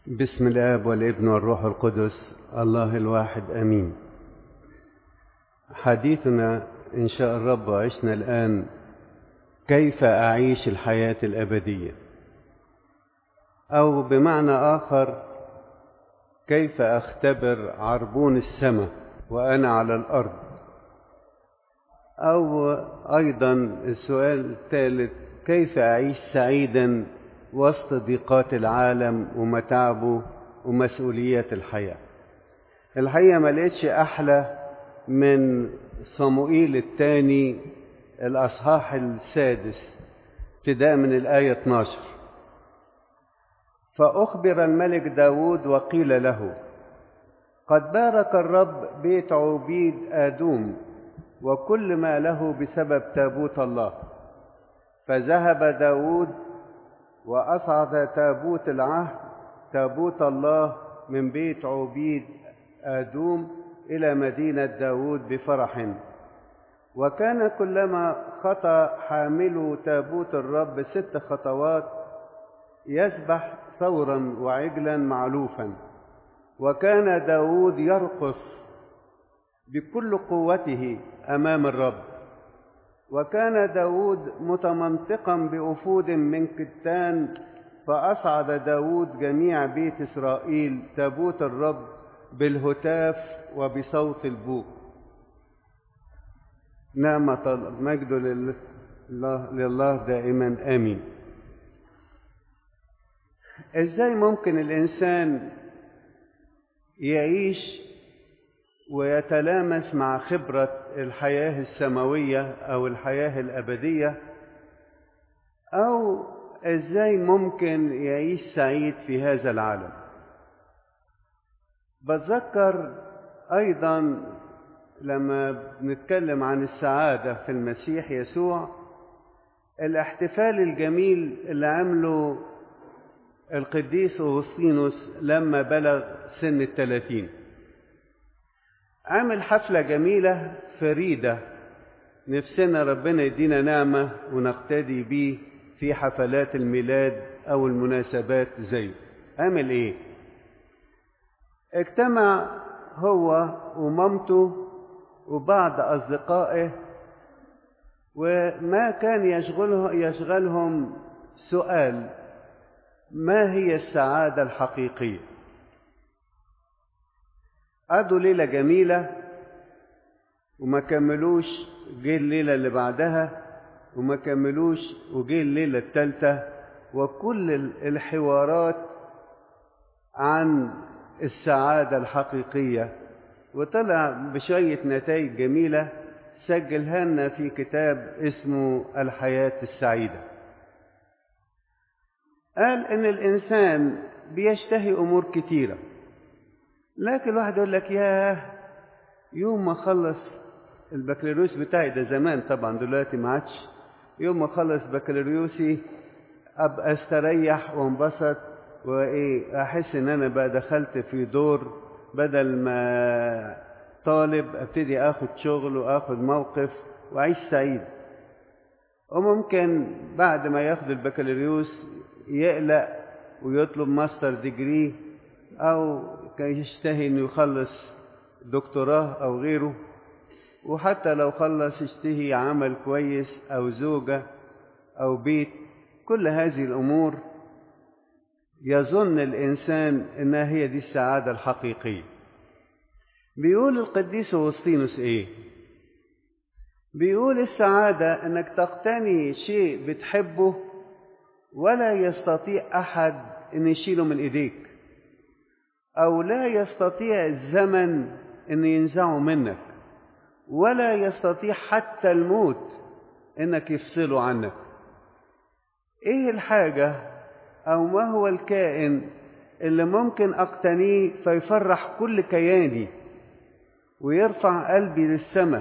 بسم الاب والابن والروح القدس الله الواحد امين حديثنا ان شاء الرب عشنا الان كيف اعيش الحياه الابديه او بمعنى اخر كيف اختبر عربون السماء وانا على الارض او ايضا السؤال الثالث كيف اعيش سعيدا وسط ضيقات العالم ومتاعبه ومسؤوليات الحياة الحقيقة ما لقيتش أحلى من صموئيل الثاني الأصحاح السادس ابتداء من الآية 12 فأخبر الملك داود وقيل له قد بارك الرب بيت عبيد آدوم وكل ما له بسبب تابوت الله فذهب داود وأصعد تابوت العهد تابوت الله من بيت عبيد آدوم إلى مدينة داود بفرح وكان كلما خطى حامل تابوت الرب ست خطوات يسبح ثورا وعجلا معلوفا وكان داود يرقص بكل قوته أمام الرب وكان داود متمنطقا بأفود من كتان فأصعد داود جميع بيت إسرائيل تابوت الرب بالهتاف وبصوت البوق نعمة المجد لله, لله دائما آمين ازاي ممكن الإنسان يعيش ويتلامس مع خبرة الحياة السماوية أو الحياة الأبدية أو إزاي ممكن يعيش سعيد في هذا العالم بتذكر أيضا لما بنتكلم عن السعادة في المسيح يسوع الاحتفال الجميل اللي عمله القديس أغسطينوس لما بلغ سن الثلاثين عامل حفلة جميلة فريدة نفسنا ربنا يدينا نعمة ونقتدي بيه في حفلات الميلاد أو المناسبات زيه عامل إيه؟ اجتمع هو ومامته وبعض أصدقائه وما كان يشغله يشغلهم سؤال ما هي السعادة الحقيقية؟ قضوا ليلة جميلة وما كملوش جه الليلة اللي بعدها وما كملوش وجه الليلة التالتة وكل الحوارات عن السعادة الحقيقية وطلع بشوية نتائج جميلة سجلها لنا في كتاب اسمه الحياة السعيدة قال إن الإنسان بيشتهي أمور كتيرة لكن الواحد يقول لك ياه يوم ما اخلص البكالوريوس بتاعي ده زمان طبعا دلوقتي ما عادش يوم ما اخلص بكالوريوسي ابقى استريح وانبسط وايه احس ان انا بقى دخلت في دور بدل ما طالب ابتدي اخد شغل واخد موقف واعيش سعيد وممكن بعد ما ياخد البكالوريوس يقلق ويطلب ماستر ديجري أو كان يشتهي إنه يخلص دكتوراه أو غيره وحتى لو خلص يشتهي عمل كويس أو زوجة أو بيت كل هذه الأمور يظن الإنسان إنها هي دي السعادة الحقيقية بيقول القديس أغسطينوس إيه بيقول السعادة إنك تقتني شيء بتحبه ولا يستطيع أحد إن يشيله من إيديك أو لا يستطيع الزمن أن ينزعه منك ولا يستطيع حتى الموت أنك يفصله عنك إيه الحاجة أو ما هو الكائن اللي ممكن أقتنيه فيفرح كل كياني ويرفع قلبي للسماء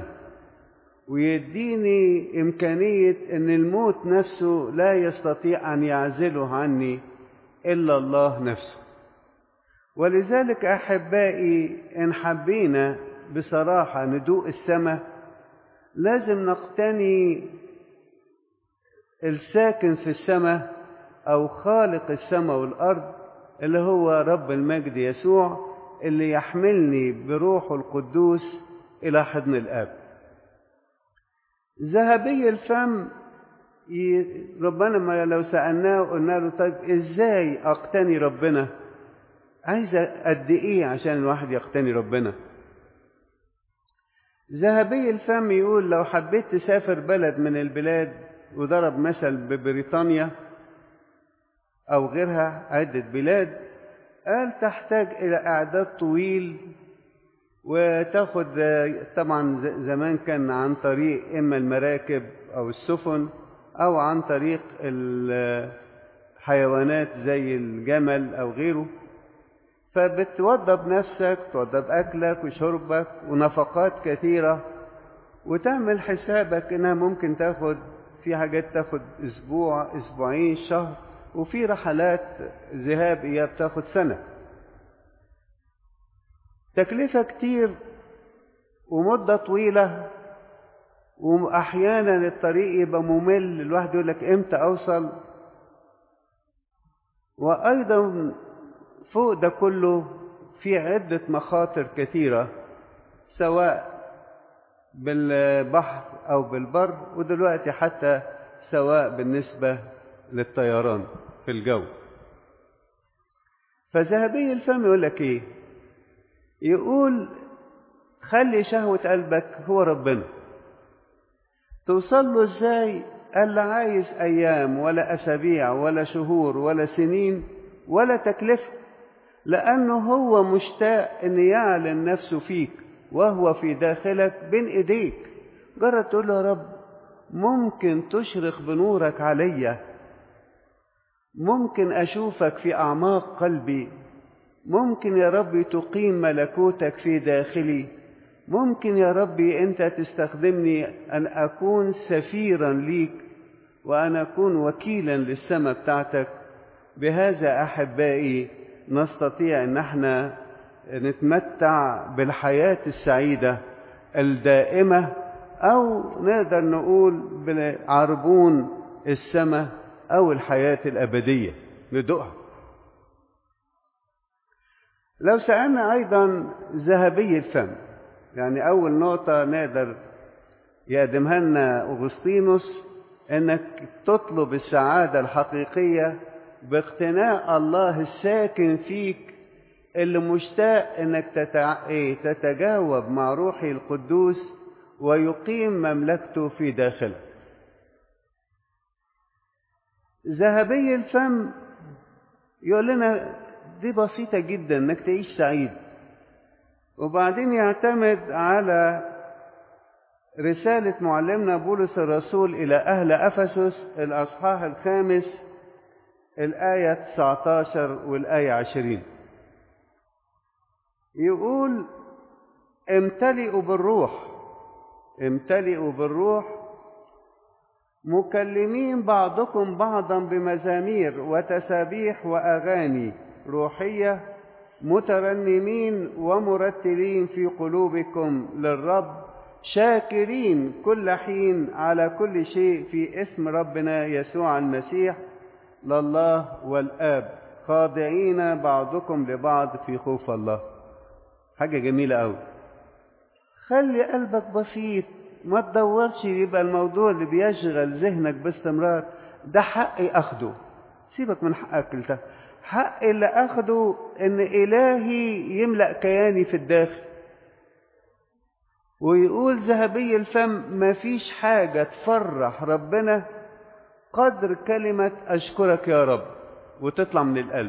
ويديني إمكانية أن الموت نفسه لا يستطيع أن يعزله عني إلا الله نفسه ولذلك احبائي ان حبينا بصراحه ندوق السماء لازم نقتني الساكن في السماء او خالق السماء والارض اللي هو رب المجد يسوع اللي يحملني بروحه القدوس إلى حضن الآب ذهبي الفم ربنا ما لو سألناه قلنا له طيب إزاي أقتني ربنا عايزة قد إيه عشان الواحد يقتني ربنا ذهبي الفم يقول لو حبيت تسافر بلد من البلاد وضرب مثل ببريطانيا أو غيرها عدة بلاد قال تحتاج إلى إعداد طويل وتاخد طبعا زمان كان عن طريق إما المراكب أو السفن أو عن طريق الحيوانات زي الجمل أو غيره فبتوضب نفسك توضب أكلك وشربك ونفقات كثيرة وتعمل حسابك إنها ممكن تاخد في حاجات تاخد أسبوع أسبوعين شهر وفي رحلات ذهاب إياب تاخد سنة تكلفة كتير ومدة طويلة وأحيانا الطريق يبقى ممل الواحد يقول لك إمتى أوصل وأيضا فوق ده كله في عدة مخاطر كثيرة سواء بالبحر أو بالبر ودلوقتي حتى سواء بالنسبة للطيران في الجو فذهبي الفم يقول لك ايه يقول خلي شهوة قلبك هو ربنا توصل له ازاي قال لا عايز ايام ولا اسابيع ولا شهور ولا سنين ولا تكلفة لانه هو مشتاق ان يعلن نفسه فيك وهو في داخلك بين ايديك جرب تقول له يا رب ممكن تشرق بنورك عليّ ممكن أشوفك في أعماق قلبي ممكن يا ربي تقيم ملكوتك في داخلي ممكن يا ربي أنت تستخدمني أن أكون سفيرا ليك وأن أكون وكيلا للسماء بتاعتك بهذا أحبائي نستطيع أن احنا نتمتع بالحياة السعيدة الدائمة أو نقدر نقول بعربون السماء أو الحياة الأبدية ندوقها لو سألنا أيضا ذهبي الفم يعني أول نقطة نقدر يقدمها لنا أغسطينوس إنك تطلب السعادة الحقيقية باقتناء الله الساكن فيك اللي مشتاق إنك تتع... إيه؟ تتجاوب مع روحي القدوس ويقيم مملكته في داخلك ذهبي الفم يقول لنا دي بسيطة جدا انك تعيش سعيد وبعدين يعتمد على رسالة معلمنا بولس الرسول إلى أهل أفسس الأصحاح الخامس الآية 19 والآية 20 يقول امتلئوا بالروح امتلئوا بالروح مكلمين بعضكم بعضا بمزامير وتسابيح واغاني روحيه مترنمين ومرتلين في قلوبكم للرب شاكرين كل حين على كل شيء في اسم ربنا يسوع المسيح لله والاب خاضعين بعضكم لبعض في خوف الله حاجه جميله قوي خلي قلبك بسيط ما تدورش يبقى الموضوع اللي بيشغل ذهنك باستمرار ده حقي اخده سيبك من حقك انت حق اللي اخده ان الهي يملا كياني في الداخل ويقول ذهبي الفم ما فيش حاجه تفرح ربنا قدر كلمه اشكرك يا رب وتطلع من القلب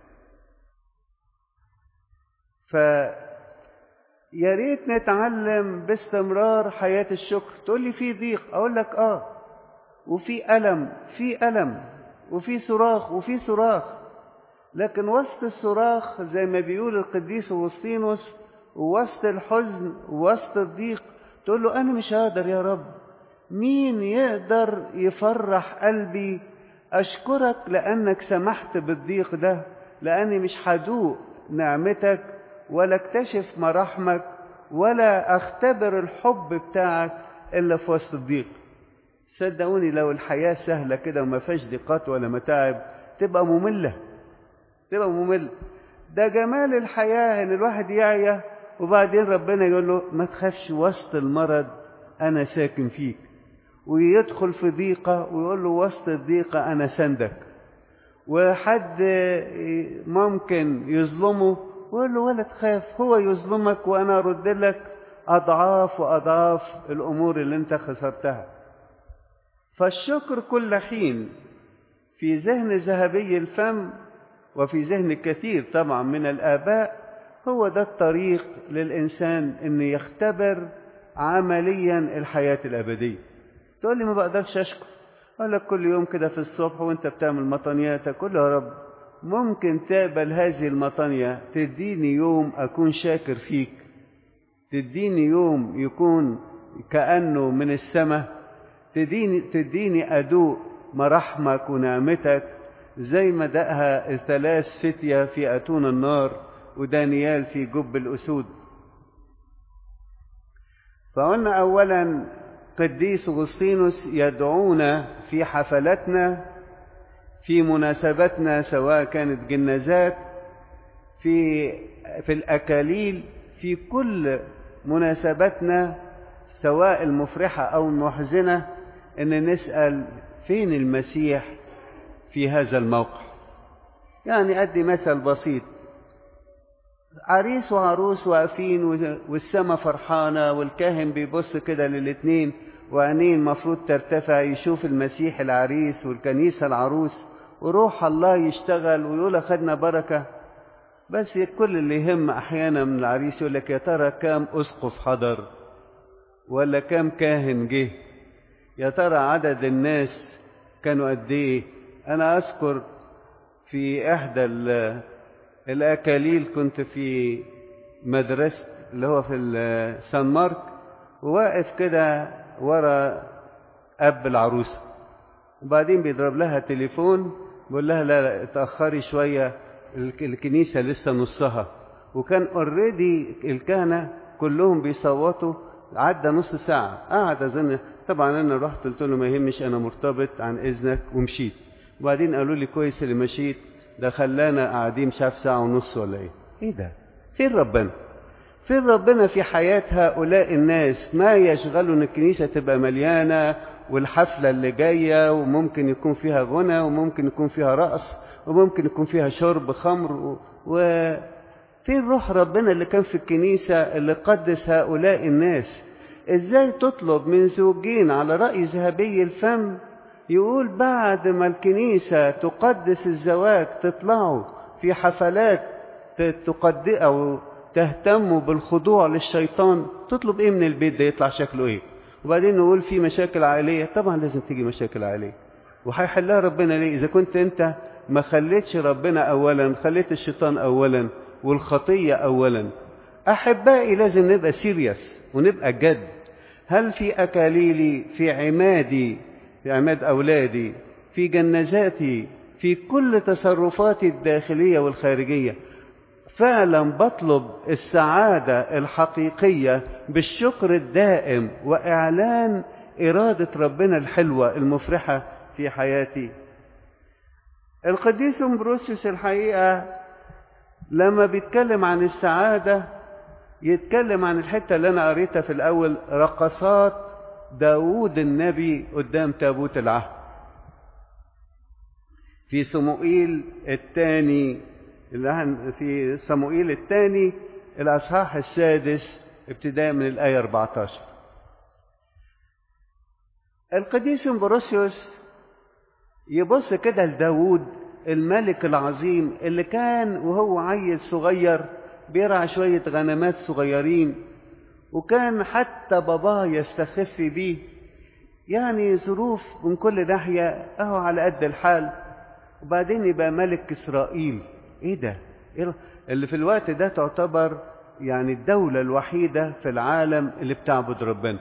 ف يا ريت نتعلم باستمرار حياة الشكر تقول لي في ضيق أقول لك آه وفي ألم في ألم وفي صراخ وفي صراخ لكن وسط الصراخ زي ما بيقول القديس أغسطينوس ووسط الحزن ووسط الضيق تقول له أنا مش هقدر يا رب مين يقدر يفرح قلبي أشكرك لأنك سمحت بالضيق ده لأني مش هدوق نعمتك ولا اكتشف مراحمك ولا اختبر الحب بتاعك الا في وسط الضيق صدقوني لو الحياه سهله كده وما فيهاش ضيقات ولا متاعب تبقى ممله تبقى ممل ده جمال الحياة ان الواحد يعيا وبعدين ربنا يقول له ما تخافش وسط المرض انا ساكن فيك ويدخل في ضيقة ويقول له وسط الضيقة انا سندك وحد ممكن يظلمه ويقول له ولا تخاف هو يظلمك وانا ارد لك اضعاف واضعاف الامور اللي انت خسرتها فالشكر كل حين في ذهن ذهبي الفم وفي ذهن كثير طبعا من الآباء هو ده الطريق للإنسان إنه يختبر عمليا الحياة الأبدية تقول لي ما بقدرش أشكر أقول لك كل يوم كده في الصبح وأنت بتعمل مطانياتك قول يا رب ممكن تقبل هذه المطانية تديني يوم أكون شاكر فيك تديني يوم يكون كأنه من السماء تديني, تديني أدوق مراحمك ونعمتك زي ما دقها الثلاث فتية في أتون النار ودانيال في جب الأسود فقلنا أولا قديس أغسطينوس يدعونا في حفلاتنا في مناسباتنا سواء كانت جنازات في في الأكاليل في كل مناسباتنا سواء المفرحة أو المحزنة إن نسأل فين المسيح في هذا الموقع يعني أدي مثل بسيط عريس وعروس واقفين والسما فرحانة والكاهن بيبص كده للاتنين وعينين مفروض ترتفع يشوف المسيح العريس والكنيسة العروس وروح الله يشتغل ويقول أخدنا بركة بس كل اللي يهم أحيانا من العريس يقول لك يا ترى كام أسقف حضر ولا كام كاهن جه يا ترى عدد الناس كانوا قد ايه انا اذكر في احدى الاكاليل كنت في مدرسه اللي هو في سان مارك وواقف كده ورا اب العروس وبعدين بيضرب لها تليفون بيقول لها لا, لا اتاخري شويه الكنيسه لسه نصها وكان اوريدي الكهنه كلهم بيصوتوا عدى نص ساعه قعد اظن طبعا انا رحت قلت له ما يهمش انا مرتبط عن اذنك ومشيت وبعدين قالوا لي كويس اللي مشيت ده خلانا قاعدين مش عارف ساعه ونص ولا ايه ايه ده فين ربنا فين ربنا في حياه هؤلاء الناس ما يشغلوا ان الكنيسه تبقى مليانه والحفله اللي جايه وممكن يكون فيها غنى وممكن يكون فيها رقص وممكن يكون فيها شرب خمر و... و... فين روح ربنا اللي كان في الكنيسه اللي قدس هؤلاء الناس ازاي تطلب من زوجين على رأي ذهبي الفم يقول بعد ما الكنيسة تقدس الزواج تطلعوا في حفلات تقد أو تهتموا بالخضوع للشيطان تطلب ايه من البيت ده يطلع شكله ايه وبعدين نقول في مشاكل عائلية طبعا لازم تيجي مشاكل عائلية وهيحلها ربنا ليه إذا كنت أنت ما خليتش ربنا أولا خليت الشيطان أولا والخطية أولا أحبائي لازم نبقى سيريس ونبقى جد هل في أكاليلي في عمادي في عماد أولادي في جنازاتي في كل تصرفاتي الداخلية والخارجية فعلا بطلب السعادة الحقيقية بالشكر الدائم وإعلان إرادة ربنا الحلوة المفرحة في حياتي القديس امبروسيوس الحقيقة لما بيتكلم عن السعادة يتكلم عن الحتة اللي أنا قريتها في الأول رقصات داود النبي قدام تابوت العهد في صموئيل الثاني في صموئيل الثاني الأصحاح السادس ابتداء من الآية 14 القديس امبروسيوس يبص كده لداود الملك العظيم اللي كان وهو عيل صغير بيرعى شوية غنمات صغيرين وكان حتى باباه يستخف بيه يعني ظروف من كل ناحية اهو على قد الحال وبعدين يبقى ملك إسرائيل ايه ده إيه اللي في الوقت ده تعتبر يعني الدولة الوحيدة في العالم اللي بتعبد ربنا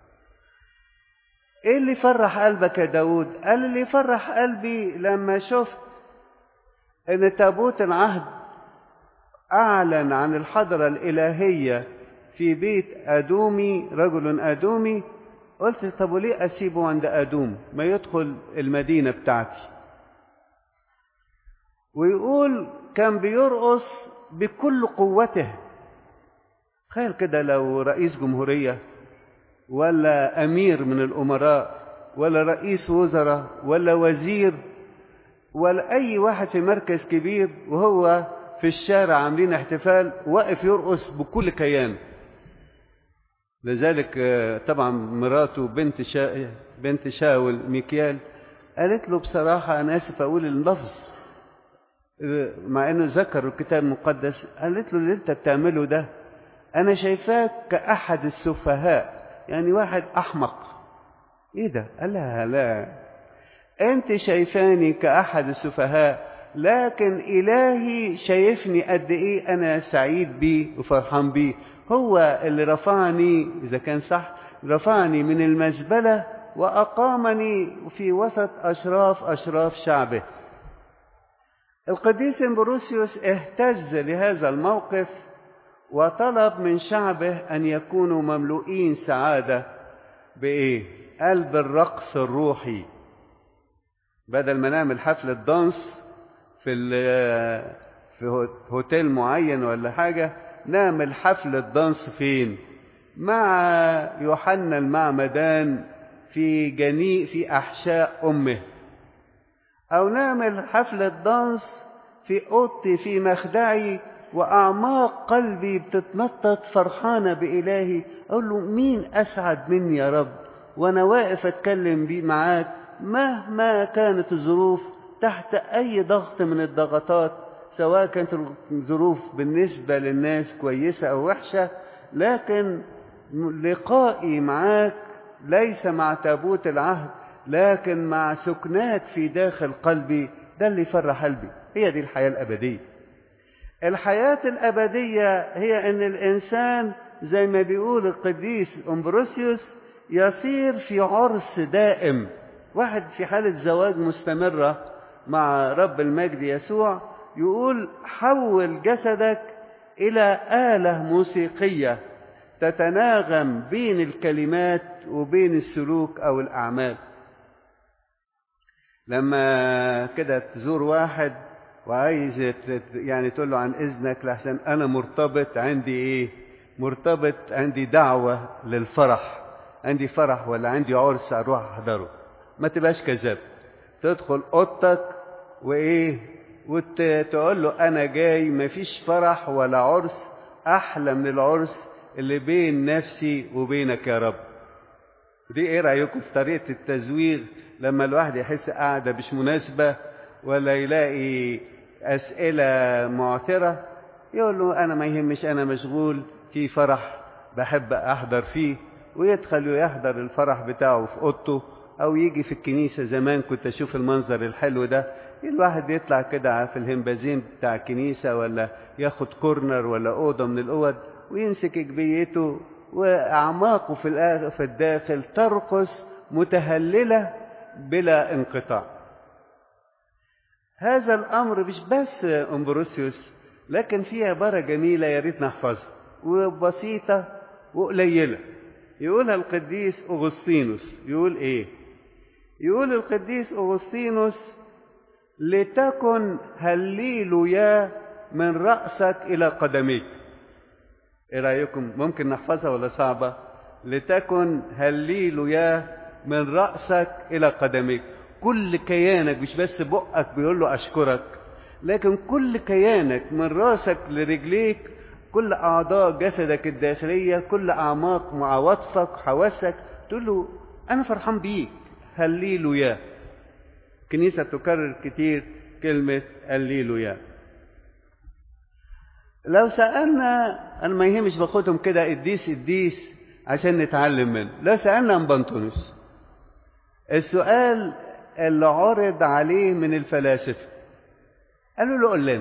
ايه اللي فرح قلبك يا داود قال اللي فرح قلبي لما شفت ان تابوت العهد اعلن عن الحضرة الالهية في بيت ادومي رجل ادومي قلت طب وليه اسيبه عند ادوم ما يدخل المدينة بتاعتي ويقول كان بيرقص بكل قوته تخيل كده لو رئيس جمهورية ولا أمير من الأمراء ولا رئيس وزراء ولا وزير ولا أي واحد في مركز كبير وهو في الشارع عاملين احتفال واقف يرقص بكل كيان لذلك طبعا مراته بنت شا... بنت شاول ميكيال قالت له بصراحة أنا آسف أقول اللفظ مع إنه ذكر الكتاب المقدس قالت له اللي أنت بتعمله ده أنا شايفاك كأحد السفهاء يعني واحد أحمق إيه ده؟ قال لها لا أنت شايفاني كأحد السفهاء لكن إلهي شايفني قد إيه أنا سعيد بيه وفرحان بيه هو اللي رفعني إذا كان صح رفعني من المزبلة وأقامني في وسط أشراف أشراف شعبه القديس امبروسيوس اهتز لهذا الموقف وطلب من شعبه أن يكونوا مملوئين سعادة بإيه؟ قال بالرقص الروحي بدل ما نعمل حفلة دانس في في هوتيل معين ولا حاجة نعمل حفلة دانس فين؟ مع يوحنا المعمدان في جني في أحشاء أمه أو نعمل حفلة دانس في أوضتي في مخدعي وأعماق قلبي بتتنطط فرحانة بإلهي أقول له مين أسعد مني يا رب وأنا واقف أتكلم بيه معاك مهما كانت الظروف تحت أي ضغط من الضغطات سواء كانت الظروف بالنسبة للناس كويسة أو وحشة لكن لقائي معاك ليس مع تابوت العهد لكن مع سكناك في داخل قلبي ده اللي يفرح قلبي هي دي الحياة الأبدية الحياة الأبدية هي أن الإنسان زي ما بيقول القديس أمبروسيوس يصير في عرس دائم واحد في حالة زواج مستمرة مع رب المجد يسوع يقول حول جسدك إلى آلة موسيقية تتناغم بين الكلمات وبين السلوك أو الأعمال لما كده تزور واحد وعايز يعني تقول له عن إذنك لحسن أنا مرتبط عندي إيه مرتبط عندي دعوة للفرح عندي فرح ولا عندي عرس أروح أحضره ما تبقاش كذاب تدخل أوضتك وإيه وتقول له أنا جاي مفيش فرح ولا عرس أحلى من العرس اللي بين نفسي وبينك يا رب دي ايه رايكم في طريقه التزوير لما الواحد يحس قاعده مش مناسبه ولا يلاقي اسئله معثره يقول له انا ما يهمش انا مشغول في فرح بحب احضر فيه ويدخل ويحضر الفرح بتاعه في اوضته او يجي في الكنيسه زمان كنت اشوف المنظر الحلو ده الواحد يطلع كده في الهمبازين بتاع الكنيسه ولا ياخد كورنر ولا اوضه من الاوض ويمسك جبيته وأعماقه في في الداخل ترقص متهللة بلا انقطاع. هذا الأمر مش بس أمبروسيوس لكن في عبارة جميلة يا ريت نحفظها وبسيطة وقليلة. يقولها القديس أغسطينوس يقول إيه؟ يقول القديس أغسطينوس لتكن هليلويا من رأسك إلى قدميك. ايه رايكم ممكن نحفظها ولا صعبه لتكن هليلويا من راسك الى قدميك كل كيانك مش بس بقك بيقول له اشكرك لكن كل كيانك من راسك لرجليك كل اعضاء جسدك الداخليه كل اعماق معواطفك حواسك تقول له انا فرحان بيك هليلويا الكنيسه تكرر كتير كلمه هليلويا لو سألنا أنا ما يهمش باخدهم كده قديس قديس عشان نتعلم منه لو سألنا عن بنطونس السؤال اللي عرض عليه من الفلاسفة قالوا له قول لنا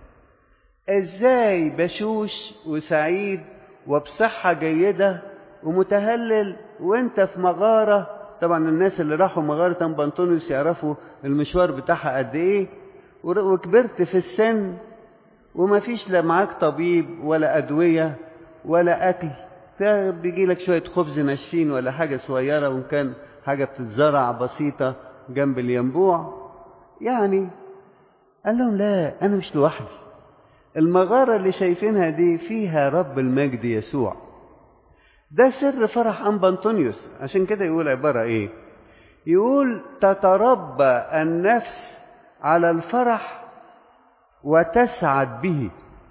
ازاي بشوش وسعيد وبصحة جيدة ومتهلل وانت في مغارة طبعا الناس اللي راحوا مغارة بنطونس يعرفوا المشوار بتاعها قد ايه وكبرت في السن وما فيش لا معاك طبيب ولا أدوية ولا أكل فبيجي لك شوية خبز ناشفين ولا حاجة صغيرة وإن كان حاجة بتتزرع بسيطة جنب الينبوع يعني قال لهم لا أنا مش لوحدي المغارة اللي شايفينها دي فيها رب المجد يسوع ده سر فرح أنبا أنطونيوس عشان كده يقول عبارة إيه يقول تتربى النفس على الفرح وتسعد به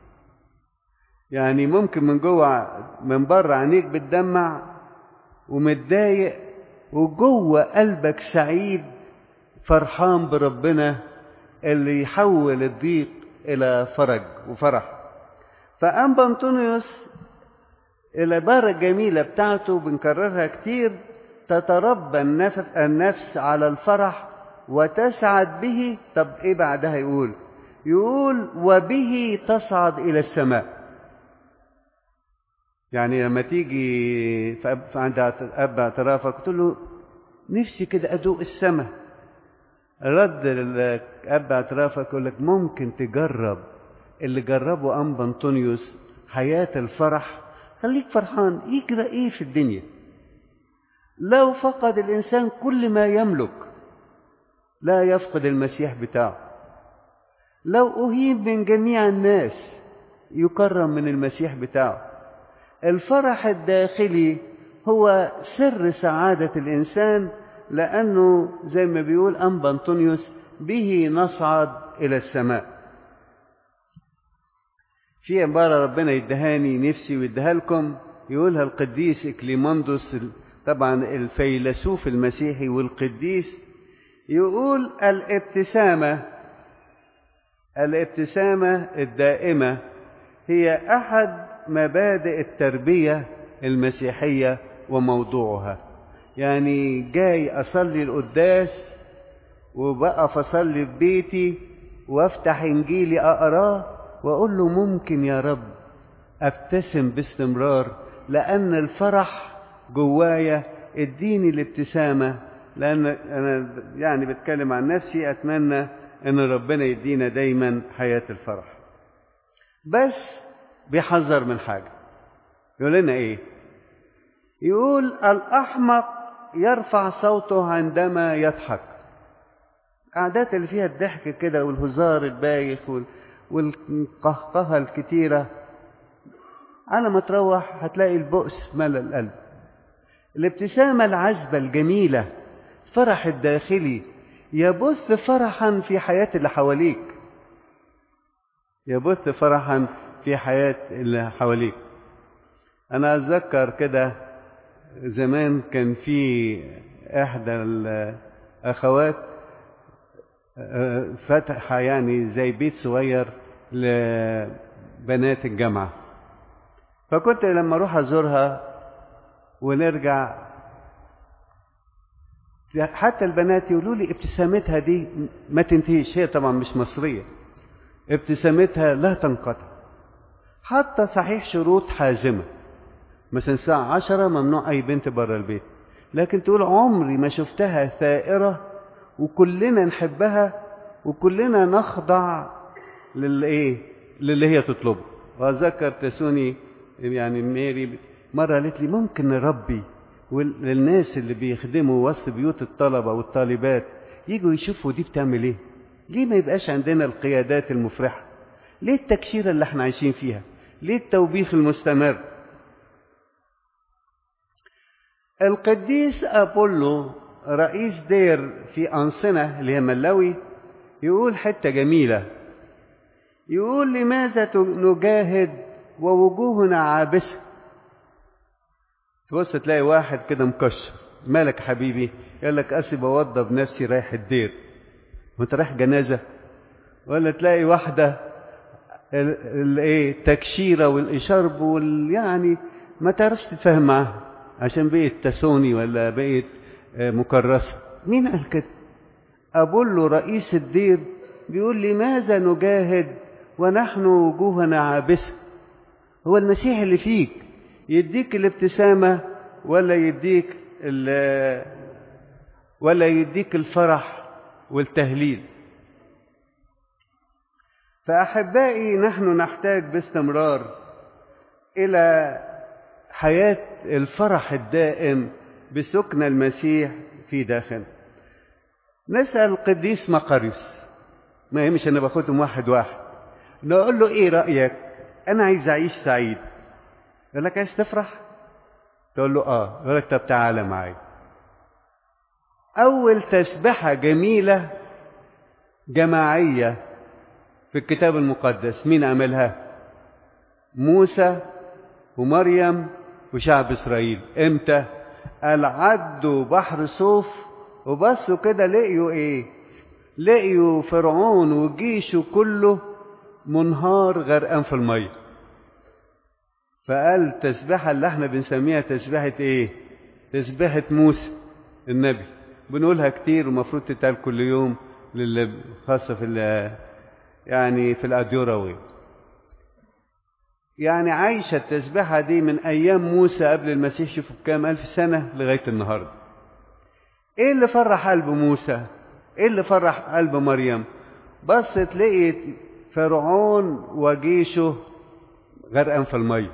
يعني ممكن من جوه من بره عينيك بتدمع ومتضايق وجوه قلبك سعيد فرحان بربنا اللي يحول الضيق الى فرج وفرح فانبا انطونيوس العباره الجميله بتاعته بنكررها كتير تتربى النفس, النفس على الفرح وتسعد به طب ايه بعدها يقول يقول وبه تصعد الى السماء يعني لما تيجي عند اب اعترافك تقول له نفسي كده ادوق السماء رد الاب اعترافك يقول لك ممكن تجرب اللي جربه انبا انطونيوس حياه الفرح خليك فرحان يجرى ايه في الدنيا لو فقد الانسان كل ما يملك لا يفقد المسيح بتاعه لو اهيب من جميع الناس يكرم من المسيح بتاعه الفرح الداخلي هو سر سعادة الإنسان لأنه زي ما بيقول أنبا أنطونيوس به نصعد إلى السماء في عبارة ربنا يدهاني نفسي ويديها لكم يقولها القديس إكليماندوس طبعا الفيلسوف المسيحي والقديس يقول الابتسامة الابتسامة الدائمة هي أحد مبادئ التربية المسيحية وموضوعها يعني جاي أصلي القداس وبقف أصلي في بيتي وأفتح إنجيلي أقراه وأقول له ممكن يا رب أبتسم باستمرار لأن الفرح جوايا اديني الابتسامة لأن أنا يعني بتكلم عن نفسي أتمنى أن ربنا يدينا دايما حياة الفرح بس بيحذر من حاجة يقول لنا ايه يقول الأحمق يرفع صوته عندما يضحك القعدات اللي فيها الضحك كده والهزار البايخ والقهقهة الكتيرة على ما تروح هتلاقي البؤس ملى القلب الابتسامة العذبة الجميلة فرح الداخلي يبث فرحا في حياة اللي حواليك يبث فرحا في حياة اللي حواليك أنا أتذكر كده زمان كان في إحدى الأخوات فتح يعني زي بيت صغير لبنات الجامعة فكنت لما أروح أزورها ونرجع حتى البنات يقولوا لي ابتسامتها دي ما تنتهيش هي طبعا مش مصرية ابتسامتها لا تنقطع حتى صحيح شروط حازمة مثلا الساعة عشرة ممنوع أي بنت بره البيت لكن تقول عمري ما شفتها ثائرة وكلنا نحبها وكلنا نخضع للإيه للي هي تطلبه وأذكر تسوني يعني ميري مرة قالت لي ممكن نربي للناس اللي بيخدموا وسط بيوت الطلبة والطالبات يجوا يشوفوا دي بتعمل ايه ليه ما يبقاش عندنا القيادات المفرحة ليه التكشيرة اللي احنا عايشين فيها ليه التوبيخ المستمر القديس أبولو رئيس دير في أنصنة اللي هي ملاوي يقول حتة جميلة يقول لماذا نجاهد ووجوهنا عابسة تبص تلاقي واحد كده مكشر مالك يا حبيبي يقول لك أسي بوضب نفسي رايح الدير وانت رايح جنازة ولا تلاقي واحدة الايه تكشيرة والإشارب وال يعني ما تعرفش تتفاهم معاها عشان بقيت تسوني ولا بقيت مكرسة مين قال كده أقول له رئيس الدير بيقول لماذا نجاهد ونحن وجوهنا عابسة هو المسيح اللي فيك يديك الابتسامة ولا يديك ولا يديك الفرح والتهليل فأحبائي نحن نحتاج باستمرار إلى حياة الفرح الدائم بسكن المسيح في داخل نسأل القديس مقاريوس ما هي مش أنا باخدهم واحد واحد نقول له ايه رايك انا عايز اعيش سعيد يقول لك عايز تفرح تقول له اه يقول لك طب تعالى معايا اول تسبحه جميله جماعيه في الكتاب المقدس مين عملها موسى ومريم وشعب اسرائيل امتى قال عدوا بحر صوف وبصوا كده لقيوا ايه لقيوا فرعون وجيشه كله منهار غرقان في الميه فقال التسبيحه اللي احنا بنسميها تسبيحه ايه تسبيحه موسى النبي بنقولها كتير ومفروض تتقال كل يوم للي خاصه في يعني في الاديوره يعني عايشه التسبيحه دي من ايام موسى قبل المسيح شوفوا بكام الف سنه لغايه النهارده ايه اللي فرح قلب موسى ايه اللي فرح قلب مريم بصت لقيت فرعون وجيشه غرقان في الميه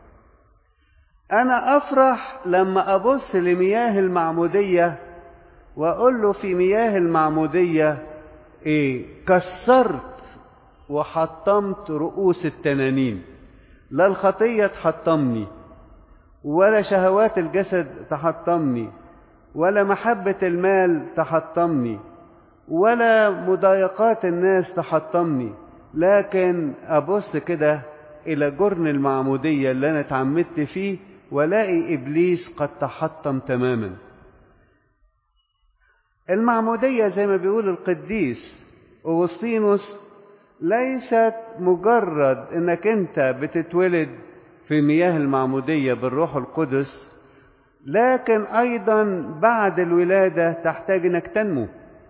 انا افرح لما ابص لمياه المعموديه واقول له في مياه المعموديه ايه كسرت وحطمت رؤوس التنانين لا الخطيه تحطمني ولا شهوات الجسد تحطمني ولا محبه المال تحطمني ولا مضايقات الناس تحطمني لكن ابص كده الى جرن المعموديه اللي انا اتعمدت فيه والاقي ابليس قد تحطم تماما المعموديه زي ما بيقول القديس اوغسطينوس ليست مجرد انك انت بتتولد في مياه المعموديه بالروح القدس لكن ايضا بعد الولاده تحتاج انك تنمو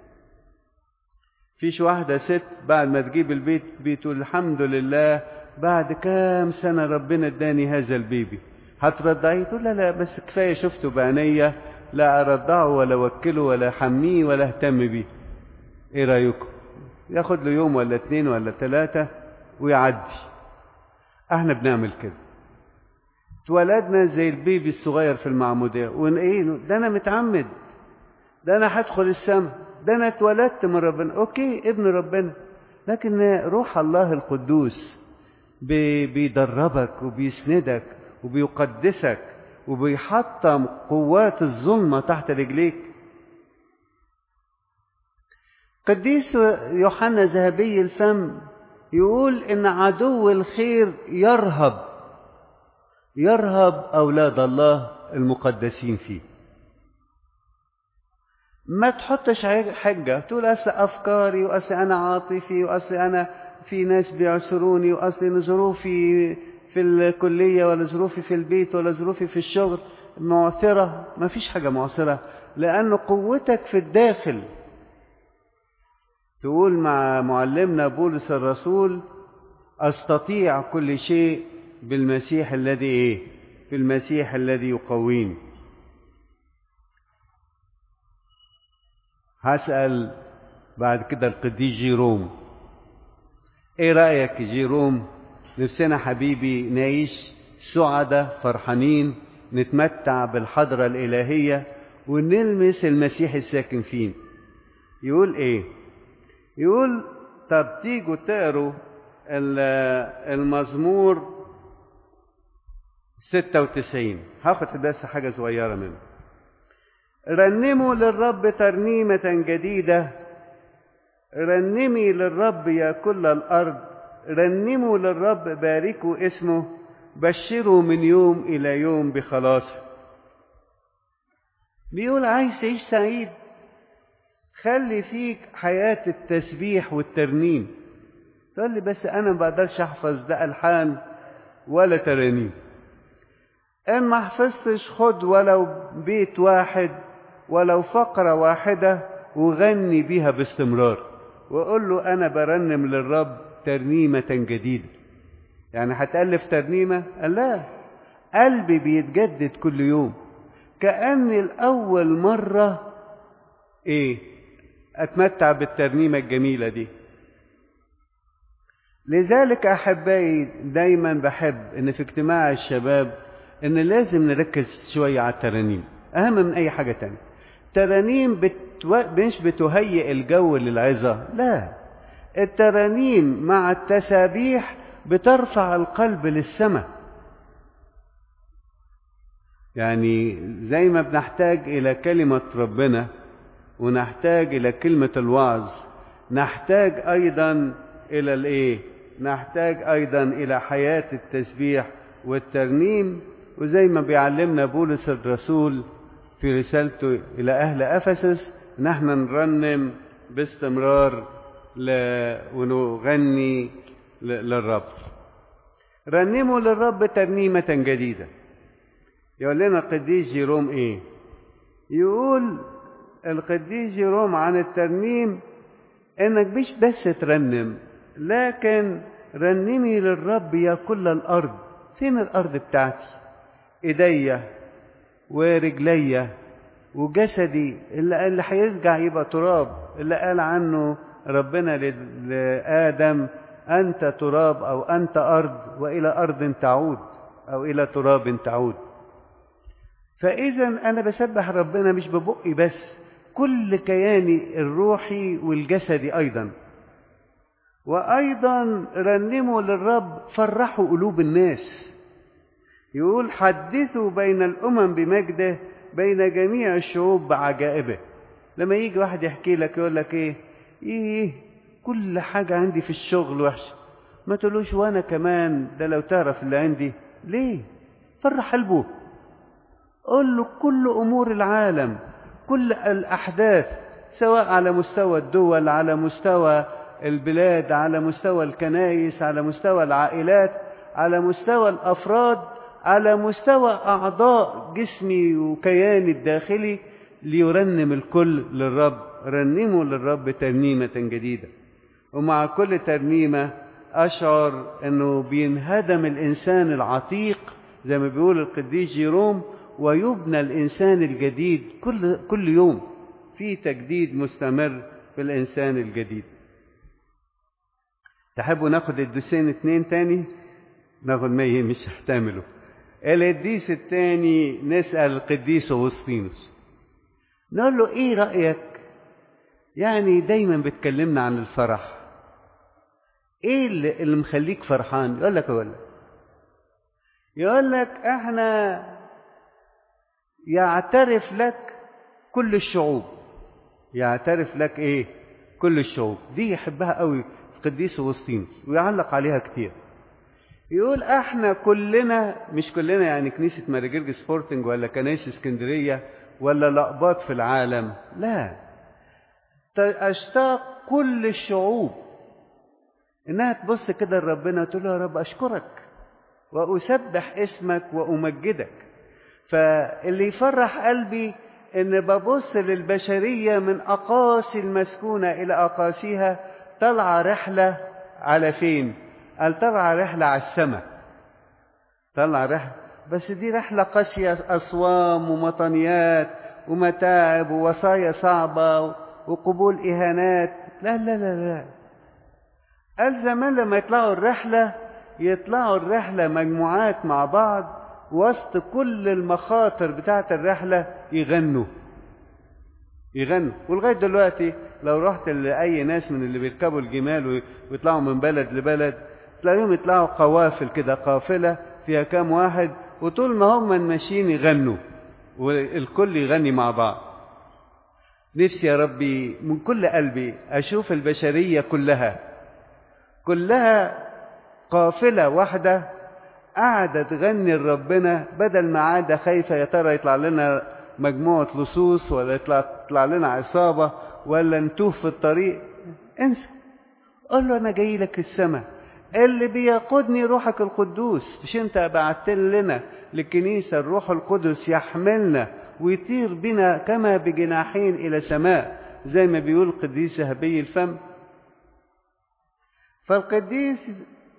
فيش واحدة ست بعد ما تجيب البيت بتقول الحمد لله بعد كام سنة ربنا اداني هذا البيبي هترضعيه تقول لا لا بس كفاية شفته بعينيا لا أرضعه ولا أوكله ولا أحميه ولا أهتم بيه إيه رأيكم؟ ياخد له يوم ولا اتنين ولا تلاتة ويعدي احنا بنعمل كده اتولدنا زي البيبي الصغير في المعمودية وايه ده انا متعمد ده انا هدخل السماء ده انا اتولدت من ربنا اوكي ابن ربنا لكن روح الله القدوس بيدربك وبيسندك وبيقدسك وبيحطم قوات الظلمه تحت رجليك قديس يوحنا ذهبي الفم يقول ان عدو الخير يرهب يرهب اولاد الله المقدسين فيه ما تحطش حجة تقول أصل أفكاري وأصل أنا عاطفي وأصل أنا في ناس بيعسروني وأصل ظروفي في الكلية ولا ظروفي في البيت ولا ظروفي في الشغل معثرة ما فيش حاجة معثرة لأن قوتك في الداخل تقول مع معلمنا بولس الرسول أستطيع كل شيء بالمسيح الذي إيه في المسيح الذي يقويني هسأل بعد كده القديس جيروم ايه رأيك جيروم نفسنا حبيبي نعيش سعداء فرحانين نتمتع بالحضرة الإلهية ونلمس المسيح الساكن فين يقول ايه يقول طب تيجوا تقروا المزمور 96 هاخد بس حاجة صغيرة منه رنموا للرب ترنيمة جديدة رنمي للرب يا كل الأرض رنموا للرب باركوا اسمه بشروا من يوم إلى يوم بخلاصه بيقول عايز تعيش سعيد خلي فيك حياة التسبيح والترنيم تقول لي بس أنا ما بقدرش أحفظ ده ألحان ولا ترانيم إن ما حفظتش خد ولو بيت واحد ولو فقرة واحدة وغني بيها باستمرار وقول له أنا برنم للرب ترنيمة جديدة يعني هتألف ترنيمة؟ قال لا قلبي بيتجدد كل يوم كأني الأول مرة إيه أتمتع بالترنيمة الجميلة دي لذلك أحبائي دايما بحب إن في اجتماع الشباب إن لازم نركز شوية على الترانيم أهم من أي حاجة تانية ترانيم بتو... مش بتهيئ الجو للعظة لا الترانيم مع التسابيح بترفع القلب للسماء يعني زي ما بنحتاج إلى كلمة ربنا ونحتاج إلى كلمة الوعظ نحتاج أيضا إلى الإيه؟ نحتاج أيضا إلى حياة التسبيح والترنيم وزي ما بيعلمنا بولس الرسول في رسالته إلى أهل أفسس نحن نرنم باستمرار ل... ونغني ل... للرب رنموا للرب ترنيمة جديدة يقول لنا القديس جيروم ايه يقول القديس جيروم عن الترنيم انك مش بس ترنم لكن رنمي للرب يا كل الارض فين الارض بتاعتي ايديا ورجليا وجسدي اللي, اللي هيرجع يبقى تراب اللي قال عنه ربنا لآدم أنت تراب أو أنت أرض وإلى أرض تعود أو إلى تراب تعود فإذا أنا بسبح ربنا مش ببقي بس كل كياني الروحي والجسدي أيضا وأيضا رنموا للرب فرحوا قلوب الناس يقول حدثوا بين الأمم بمجده بين جميع الشعوب بعجائبه لما يجي واحد يحكي لك يقول لك ايه ايه كل حاجة عندي في الشغل وحشة ما تقولوش وانا كمان ده لو تعرف اللي عندي ليه فرح قلبه قول له كل امور العالم كل الاحداث سواء على مستوى الدول على مستوى البلاد على مستوى الكنائس على مستوى العائلات على مستوى الافراد على مستوى اعضاء جسمي وكياني الداخلي ليرنم الكل للرب رنموا للرب ترنيمه جديده ومع كل ترنيمه اشعر انه بينهدم الانسان العتيق زي ما بيقول القديس جيروم ويبنى الانسان الجديد كل كل يوم في تجديد مستمر في الانسان الجديد تحبوا ناخد الدوسين اتنين تاني ناخد مية مش هحتمله القديس التاني نسأل القديس أغسطينوس نقول له ايه رأيك يعني دايما بتكلمنا عن الفرح ايه اللي, اللي مخليك فرحان يقول لك اقول لك يقول لك احنا يعترف لك كل الشعوب يعترف لك ايه كل الشعوب دي يحبها قوي القديس اغسطينوس ويعلق عليها كتير يقول احنا كلنا مش كلنا يعني كنيسه ماريجرج سبورتنج ولا كنايس اسكندريه ولا لقبات في العالم لا اشتاق كل الشعوب انها تبص كده لربنا وتقول له يا رب اشكرك واسبح اسمك وامجدك فاللي يفرح قلبي ان ببص للبشريه من اقاصي المسكونه الى اقاصيها طالعه رحله على فين قال طالعه رحله على السماء طلع رحله بس دي رحله قاسيه اصوام ومطنيات ومتاعب ووصايا صعبه وقبول اهانات لا لا لا لا قال زمان لما يطلعوا الرحله يطلعوا الرحله مجموعات مع بعض وسط كل المخاطر بتاعة الرحلة يغنوا يغنوا ولغاية دلوقتي لو رحت لأي ناس من اللي بيركبوا الجمال ويطلعوا من بلد لبلد تلاقيهم يطلعوا قوافل كده قافلة فيها كام واحد وطول ما هم ماشيين يغنوا والكل يغني مع بعض نفسي يا ربي من كل قلبي أشوف البشرية كلها كلها قافلة واحدة قاعدة تغني لربنا بدل ما عادة خايفة يا ترى يطلع لنا مجموعة لصوص ولا يطلع, يطلع لنا عصابة ولا نتوه في الطريق انسى قول له أنا جاي لك السماء اللي بيقودني روحك القدوس مش انت بعت لنا للكنيسة الروح القدس يحملنا ويطير بنا كما بجناحين إلى سماء زي ما بيقول القديس ذهبي الفم فالقديس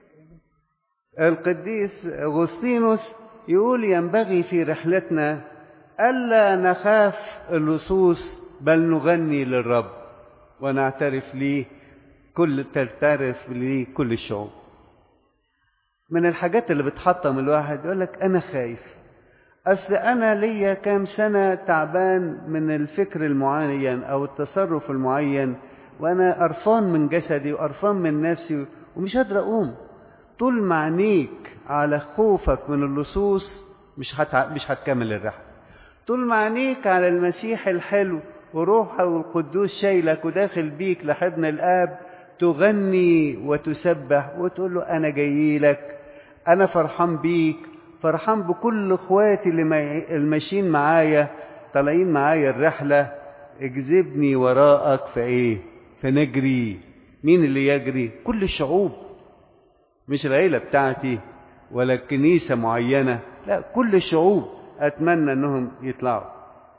القديس أغسطينوس يقول ينبغي في رحلتنا ألا نخاف اللصوص بل نغني للرب ونعترف ليه كل تعترف ليه كل الشعوب من الحاجات اللي بتحطم الواحد يقول لك أنا خايف أصل أنا ليا كام سنة تعبان من الفكر المعين أو التصرف المعين وأنا قرفان من جسدي وقرفان من نفسي ومش قادر أقوم طول ما عينيك على خوفك من اللصوص مش هتع... مش هتكمل الرحلة طول ما عينيك على المسيح الحلو وروحه القدوس شايلك وداخل بيك لحضن الآب تغني وتسبح وتقول له أنا جاي لك أنا فرحان بيك فرحان بكل إخواتي اللي الماشيين معايا طالعين معايا الرحلة اجذبني وراءك في إيه فنجري مين اللي يجري كل الشعوب مش العيلة بتاعتي ولا كنيسة معينة لا كل الشعوب أتمنى أنهم يطلعوا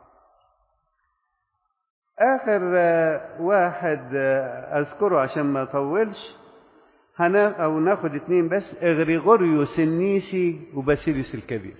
آخر واحد أذكره عشان ما أطولش هنا أو ناخد اتنين بس إغريغوريوس النيسي وباسيليوس الكبير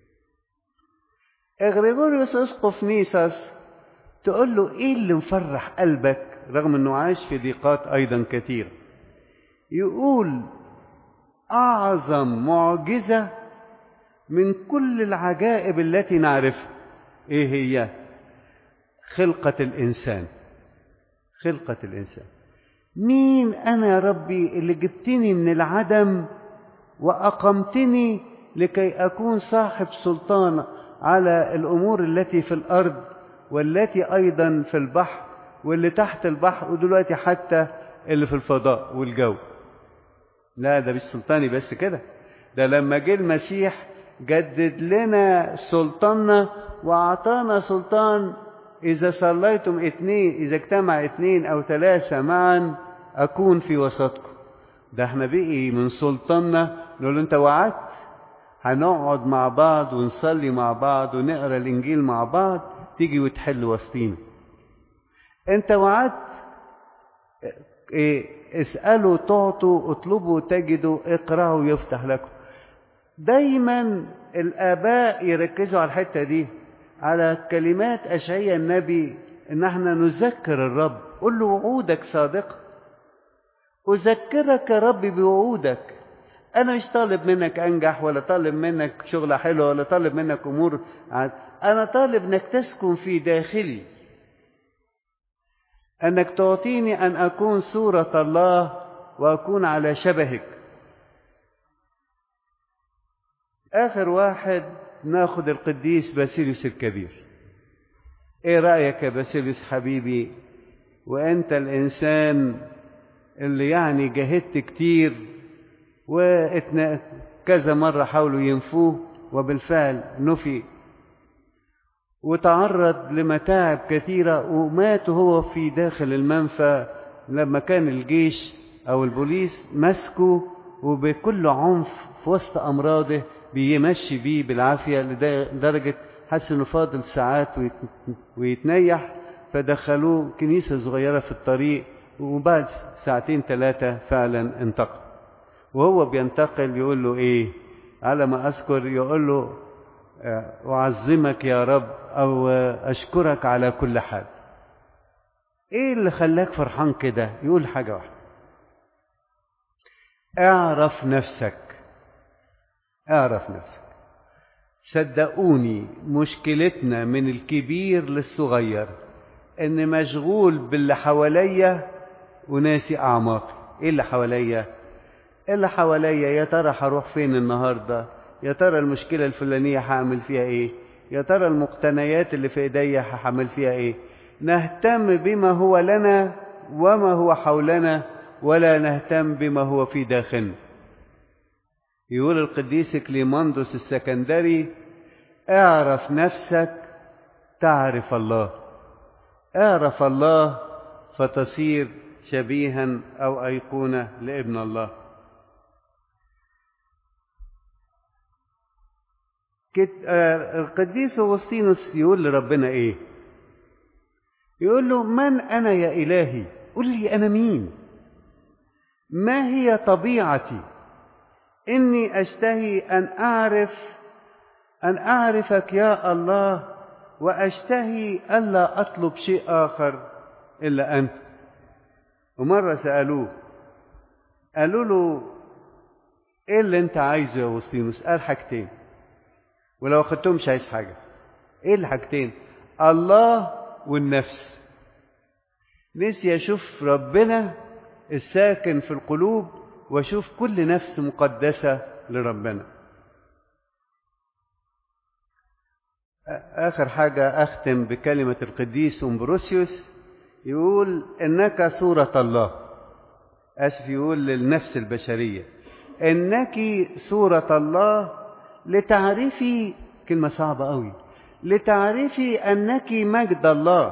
إغريغوريوس أسقف نيساس تقول له إيه اللي مفرح قلبك رغم أنه عاش في ضيقات أيضا كثيرة يقول أعظم معجزة من كل العجائب التي نعرفها إيه هي؟ خلقة الإنسان خلقة الإنسان مين أنا يا ربي اللي جبتني من العدم وأقمتني لكي أكون صاحب سلطان على الأمور التي في الأرض والتي أيضا في البحر واللي تحت البحر ودلوقتي حتى اللي في الفضاء والجو لا ده مش سلطاني بس كده ده لما جه المسيح جدد لنا سلطاننا وأعطانا سلطان إذا صليتم اثنين إذا اجتمع اثنين أو ثلاثة معا أكون في وسطكم ده احنا بقي من سلطاننا نقول أنت وعدت هنقعد مع بعض ونصلي مع بعض ونقرا الإنجيل مع بعض تيجي وتحل وسطينا أنت وعدت إيه اسألوا تعطوا اطلبوا تجدوا اقرأوا يفتح لكم دايما الآباء يركزوا على الحتة دي على كلمات أشعيا النبي إن احنا نذكر الرب قل له وعودك صادقة أذكرك يا رب بوعودك أنا مش طالب منك أنجح ولا طالب منك شغلة حلوة ولا طالب منك أمور أنا طالب إنك تسكن في داخلي أنك تعطيني أن أكون صورة الله وأكون على شبهك آخر واحد ناخد القديس باسيليوس الكبير ايه رأيك يا باسيليوس حبيبي وانت الانسان اللي يعني جاهدت كتير وكذا مرة حاولوا ينفوه وبالفعل نفي وتعرض لمتاعب كثيرة ومات هو في داخل المنفى لما كان الجيش أو البوليس مسكه وبكل عنف في وسط أمراضه بيمشي بيه بالعافية لدرجة حس إنه فاضل ساعات ويتنيح فدخلوه كنيسة صغيرة في الطريق وبعد ساعتين ثلاثة فعلا انتقل وهو بينتقل يقول له إيه على ما أذكر يقول له أعظمك يا رب أو أشكرك على كل حال إيه اللي خلاك فرحان كده يقول حاجة واحدة اعرف نفسك اعرف نفسك صدقوني مشكلتنا من الكبير للصغير ان مشغول باللي حواليا وناسي اعماقي ايه اللي حواليا ايه اللي حواليا يا ترى هروح فين النهارده يا ترى المشكله الفلانيه هعمل فيها ايه يا ترى المقتنيات اللي في ايديا هعمل فيها ايه نهتم بما هو لنا وما هو حولنا ولا نهتم بما هو في داخلنا يقول القديس كليماندوس السكندري اعرف نفسك تعرف الله اعرف الله فتصير شبيها او ايقونه لابن الله القديس اغسطينوس يقول لربنا ايه يقول له من انا يا الهي قل لي انا مين ما هي طبيعتي إني أشتهي أن أعرف أن أعرفك يا الله وأشتهي ألا أطلب شيء آخر إلا أنت ومرة سألوه قالوا له إيه اللي أنت عايزه يا أغسطينوس؟ قال حاجتين ولو أخدتهم مش عايز حاجة إيه الحاجتين؟ الله والنفس نسي أشوف ربنا الساكن في القلوب وأشوف كل نفس مقدسة لربنا آخر حاجة أختم بكلمة القديس أمبروسيوس يقول إنك صورة الله أسف يقول للنفس البشرية إنك صورة الله لتعرفي كلمة صعبة أوي لتعرفي أنك مجد الله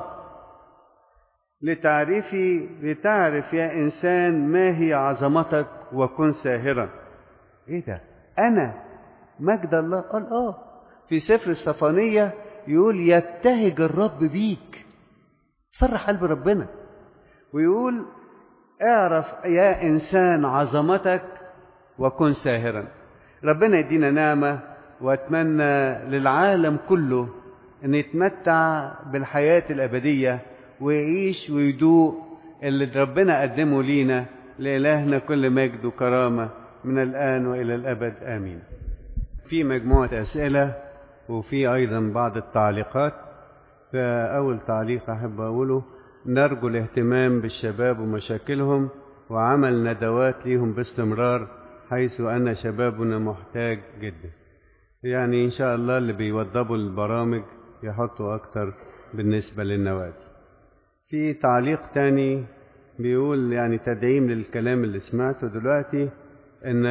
لتعرفي لتعرف يا إنسان ما هي عظمتك وكن ساهرا إيه ده أنا مجد الله قال آه في سفر الصفانية يقول يبتهج الرب بيك فرح قلب ربنا ويقول اعرف يا إنسان عظمتك وكن ساهرا ربنا يدينا نعمة وأتمنى للعالم كله أن يتمتع بالحياة الأبدية ويعيش ويدوق اللي ربنا قدمه لينا لإلهنا كل مجد وكرامة من الآن وإلى الأبد آمين في مجموعة أسئلة وفي أيضا بعض التعليقات فأول تعليق أحب أقوله نرجو الاهتمام بالشباب ومشاكلهم وعمل ندوات ليهم باستمرار حيث أن شبابنا محتاج جدا يعني إن شاء الله اللي بيوضبوا البرامج يحطوا أكتر بالنسبة للنوادي في تعليق تاني بيقول يعني تدعيم للكلام اللي سمعته دلوقتي ان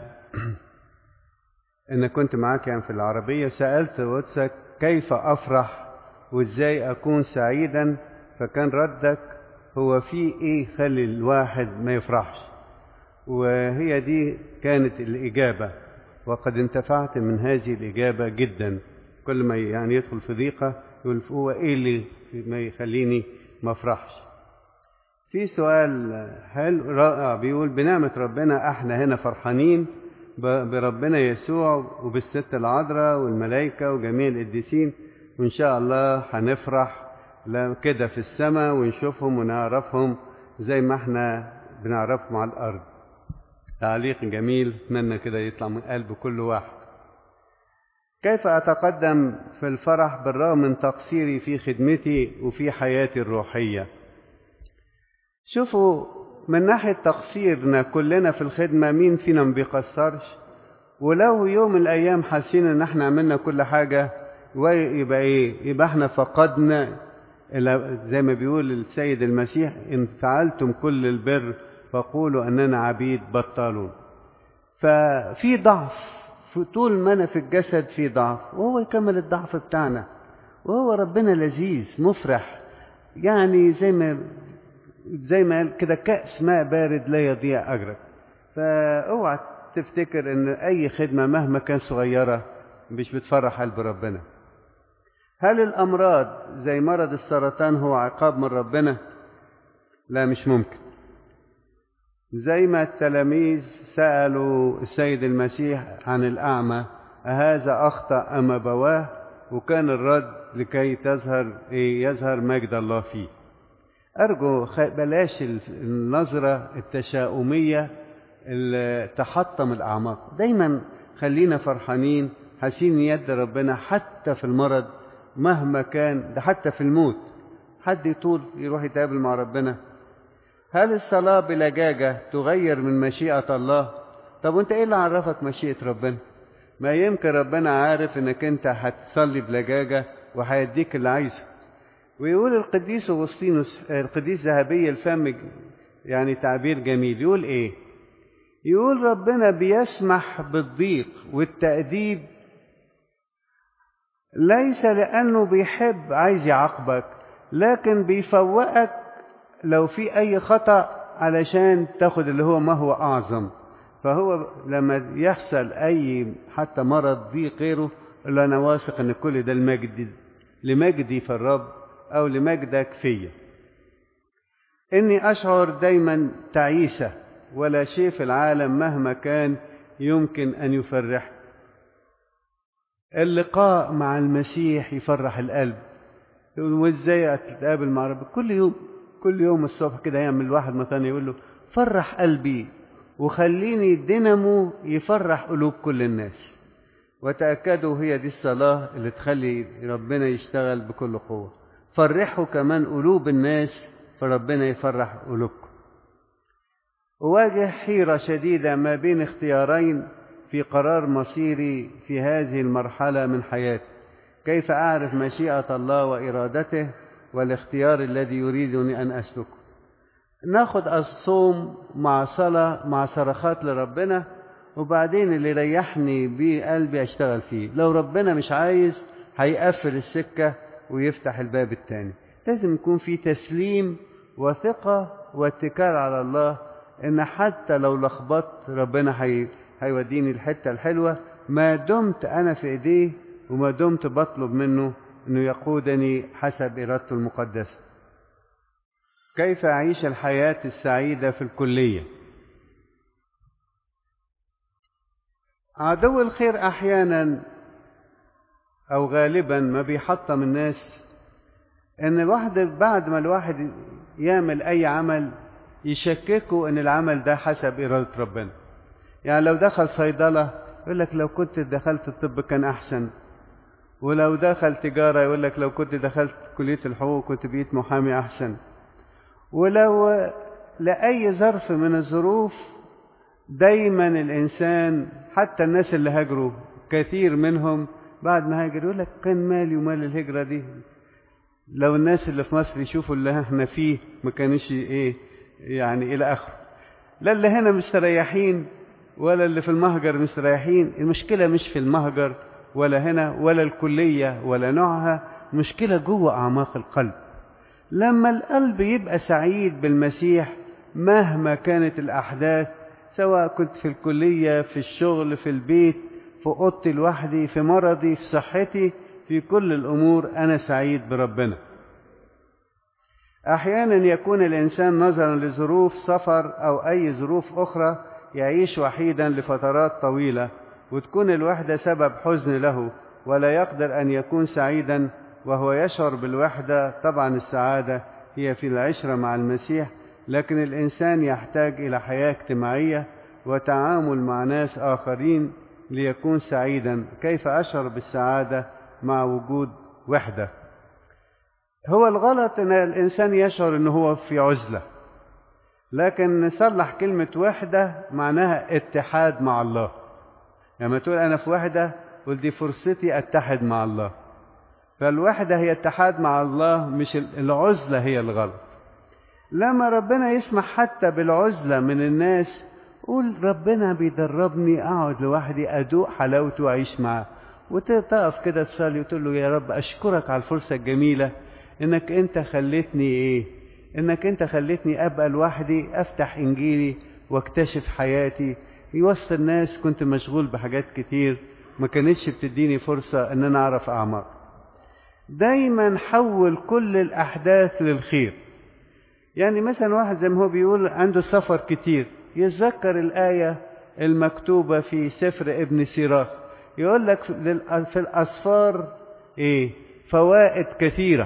ان كنت معاك يعني في العربية سألت واتسك كيف افرح وازاي اكون سعيدا فكان ردك هو في ايه خلي الواحد ما يفرحش وهي دي كانت الاجابة وقد انتفعت من هذه الاجابة جدا كل ما يعني يدخل في ضيقة يقول هو ايه اللي ما يخليني ما افرحش في سؤال هل رائع بيقول بنعمة ربنا احنا هنا فرحانين بربنا يسوع وبالست العذراء والملائكة وجميع القديسين وإن شاء الله هنفرح كده في السماء ونشوفهم ونعرفهم زي ما احنا بنعرفهم على الأرض تعليق جميل أتمنى كده يطلع من قلب كل واحد كيف أتقدم في الفرح بالرغم من تقصيري في خدمتي وفي حياتي الروحية شوفوا من ناحية تقصيرنا كلنا في الخدمة مين فينا ما بيقصرش ولو يوم من الأيام حاسين إن احنا عملنا كل حاجة ويبقى إيه؟ يبقى احنا فقدنا زي ما بيقول السيد المسيح إن فعلتم كل البر فقولوا أننا عبيد بطالون ففي ضعف طول ما أنا في الجسد في ضعف وهو يكمل الضعف بتاعنا وهو ربنا لذيذ مفرح يعني زي ما زي ما قال كده كأس ماء بارد لا يضيع أجرك فاوعى تفتكر ان اي خدمة مهما كان صغيرة مش بتفرح قلب ربنا هل الامراض زي مرض السرطان هو عقاب من ربنا لا مش ممكن زي ما التلاميذ سألوا السيد المسيح عن الأعمى أهذا أخطأ أم أبواه وكان الرد لكي تظهر إيه يظهر مجد الله فيه أرجو بلاش النظرة التشاؤمية اللي تحطم الأعماق دايما خلينا فرحانين حاسين يد ربنا حتى في المرض مهما كان ده حتى في الموت حد يطول يروح يتقابل مع ربنا هل الصلاة بلجاجة تغير من مشيئة الله طب وانت ايه اللي عرفك مشيئة ربنا ما يمكن ربنا عارف انك انت هتصلي بلجاجة وهيديك اللي عايزه ويقول القديس أغسطينوس القديس ذهبي الفم يعني تعبير جميل يقول إيه؟ يقول ربنا بيسمح بالضيق والتأديب ليس لأنه بيحب عايز يعاقبك لكن بيفوقك لو في أي خطأ علشان تاخد اللي هو ما هو أعظم فهو لما يحصل أي حتى مرض ضيق غيره إلا أنا واثق إن كل ده المجد لمجدي في الرب أو لمجدك فيا إني أشعر دايما تعيسة ولا شيء في العالم مهما كان يمكن أن يفرح اللقاء مع المسيح يفرح القلب وازاي تتقابل مع ربك كل يوم كل يوم الصبح كده يعمل واحد مثلا يقول له فرح قلبي وخليني دينامو يفرح قلوب كل الناس وتأكدوا هي دي الصلاة اللي تخلي ربنا يشتغل بكل قوة فرحوا كمان قلوب الناس فربنا يفرح قلوبكم أواجه حيرة شديدة ما بين اختيارين في قرار مصيري في هذه المرحلة من حياتي كيف أعرف مشيئة الله وإرادته والاختيار الذي يريدني أن أسلكه ناخد الصوم مع صلاة مع صرخات لربنا وبعدين اللي يريحني بيه قلبي أشتغل فيه لو ربنا مش عايز هيقفل السكة ويفتح الباب التاني لازم يكون في تسليم وثقة واتكال على الله إن حتى لو لخبطت ربنا هي هيوديني الحتة الحلوة ما دمت أنا في إيديه وما دمت بطلب منه أنه يقودني حسب إرادته المقدسة كيف أعيش الحياة السعيدة في الكلية عدو الخير أحيانا أو غالبا ما بيحطم الناس إن الواحد بعد ما الواحد يعمل أي عمل يشككوا إن العمل ده حسب إرادة ربنا يعني لو دخل صيدلة يقول لك لو كنت دخلت الطب كان أحسن ولو دخل تجارة يقول لك لو كنت دخلت كلية الحقوق كنت بقيت محامي أحسن ولو لأي ظرف من الظروف دايما الإنسان حتى الناس اللي هاجروا كثير منهم بعد ما هاجر يقول لك كان مالي ومال الهجرة دي لو الناس اللي في مصر يشوفوا اللي احنا فيه ما كانش ايه يعني إلى آخره لا اللي هنا مستريحين ولا اللي في المهجر مستريحين المشكلة مش في المهجر ولا هنا ولا الكلية ولا نوعها مشكلة جوه أعماق القلب لما القلب يبقى سعيد بالمسيح مهما كانت الأحداث سواء كنت في الكلية في الشغل في البيت في أوضتي لوحدي في مرضي في صحتي في كل الأمور أنا سعيد بربنا أحيانا يكون الإنسان نظرا لظروف سفر أو أي ظروف أخرى يعيش وحيدا لفترات طويلة وتكون الوحدة سبب حزن له ولا يقدر أن يكون سعيدا وهو يشعر بالوحدة طبعا السعادة هي في العشرة مع المسيح لكن الإنسان يحتاج إلى حياة اجتماعية وتعامل مع ناس آخرين ليكون سعيدا كيف أشعر بالسعادة مع وجود وحدة هو الغلط أن الإنسان يشعر أنه هو في عزلة لكن نصلح كلمة وحدة معناها اتحاد مع الله لما تقول أنا في وحدة قل دي فرصتي أتحد مع الله فالوحدة هي اتحاد مع الله مش العزلة هي الغلط لما ربنا يسمح حتى بالعزلة من الناس قول ربنا بيدربني أقعد لوحدي أدوق حلاوته وأعيش معاه وتقف كده تصلي وتقول له يا رب أشكرك على الفرصة الجميلة إنك أنت خليتني إيه إنك أنت خليتني أبقى لوحدي أفتح إنجيلي واكتشف حياتي وسط الناس كنت مشغول بحاجات كتير ما كانتش بتديني فرصة إن أنا أعرف أعمار دايما حول كل الأحداث للخير يعني مثلا واحد زي ما هو بيقول عنده سفر كتير يتذكر الآية المكتوبة في سفر ابن سيراخ يقول لك في الأسفار إيه فوائد كثيرة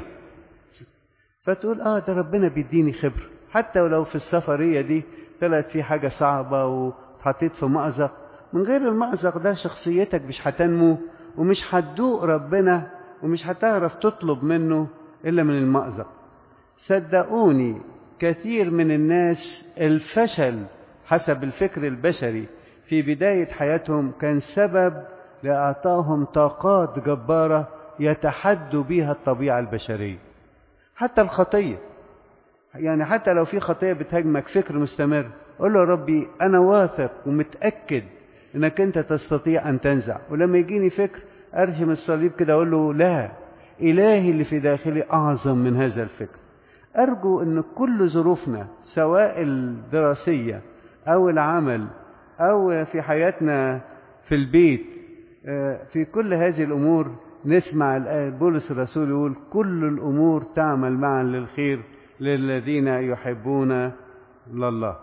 فتقول آه ده ربنا بيديني خبرة حتى ولو في السفرية دي طلعت في حاجة صعبة واتحطيت في مأزق من غير المأزق ده شخصيتك مش هتنمو ومش هتدوق ربنا ومش هتعرف تطلب منه إلا من المأزق صدقوني كثير من الناس الفشل حسب الفكر البشري في بداية حياتهم كان سبب لإعطائهم طاقات جبارة يتحدوا بها الطبيعة البشرية حتى الخطية يعني حتى لو في خطية بتهاجمك فكر مستمر قول له ربي أنا واثق ومتأكد إنك أنت تستطيع أن تنزع ولما يجيني فكر أرشم الصليب كده أقول له لا إلهي اللي في داخلي أعظم من هذا الفكر أرجو أن كل ظروفنا سواء الدراسية أو العمل أو في حياتنا في البيت في كل هذه الأمور نسمع بولس الرسول يقول كل الأمور تعمل معا للخير للذين يحبون لله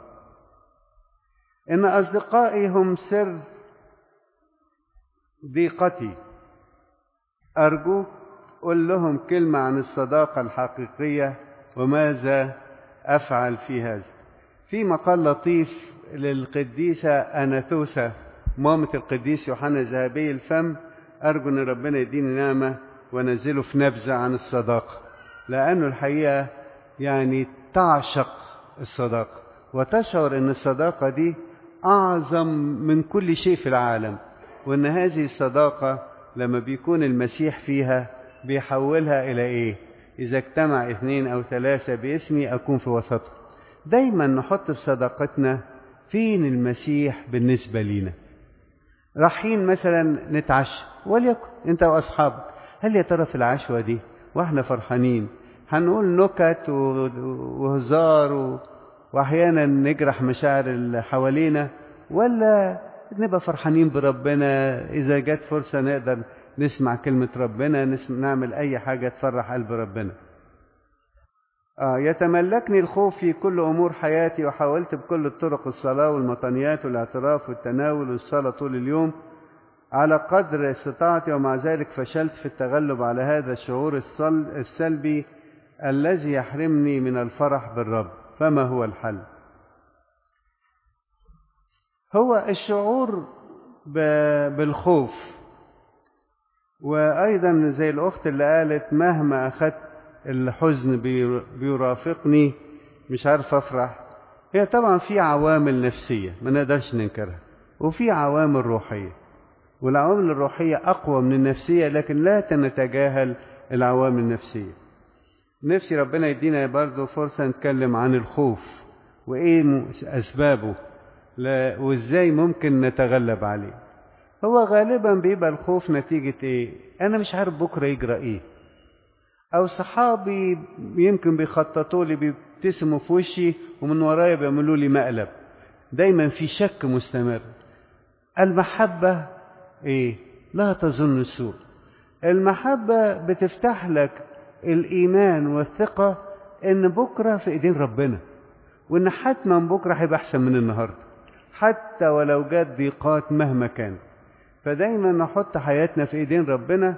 إن أصدقائي هم سر ضيقتي أرجوك قل لهم كلمة عن الصداقة الحقيقية وماذا أفعل في هذا في مقال لطيف للقديسة أناثوسة مامة القديس يوحنا ذهبي الفم أرجو أن ربنا يديني نعمة ونزله في نبذة عن الصداقة لأنه الحقيقة يعني تعشق الصداقة وتشعر أن الصداقة دي أعظم من كل شيء في العالم وأن هذه الصداقة لما بيكون المسيح فيها بيحولها إلى إيه؟ إذا اجتمع اثنين أو ثلاثة باسمي أكون في وسطهم. دايما نحط في صداقتنا فين المسيح بالنسبة لينا. رايحين مثلا نتعشى وليكن أنت وأصحابك هل يا ترى في العشوة دي وإحنا فرحانين هنقول نكت وهزار و... وأحيانا نجرح مشاعر اللي حوالينا ولا نبقى فرحانين بربنا إذا جت فرصة نقدر نسمع كلمة ربنا نسمع نعمل أي حاجة تفرح قلب ربنا آه يتملكني الخوف في كل أمور حياتي وحاولت بكل الطرق الصلاة والمطنيات والاعتراف والتناول والصلاة طول اليوم على قدر استطاعتي ومع ذلك فشلت في التغلب على هذا الشعور السلبي الذي يحرمني من الفرح بالرب فما هو الحل هو الشعور بالخوف وأيضا زي الأخت اللي قالت مهما أخذت الحزن بيرافقني مش عارف أفرح هي طبعا في عوامل نفسية ما نقدرش ننكرها وفي عوامل روحية والعوامل الروحية أقوى من النفسية لكن لا نتجاهل العوامل النفسية نفسي ربنا يدينا برضه فرصة نتكلم عن الخوف وإيه أسبابه وإزاي ممكن نتغلب عليه هو غالبا بيبقى الخوف نتيجة إيه أنا مش عارف بكرة يجرى إيه أو صحابي يمكن بيخططوا لي بيبتسموا في وشي ومن ورايا بيعملوا لي مقلب دايما في شك مستمر المحبة إيه لا تظن السوء المحبة بتفتح لك الإيمان والثقة إن بكرة في إيدين ربنا وإن حتما بكرة هيبقى أحسن من النهاردة حتى ولو جت ضيقات مهما كان فدايما نحط حياتنا في إيدين ربنا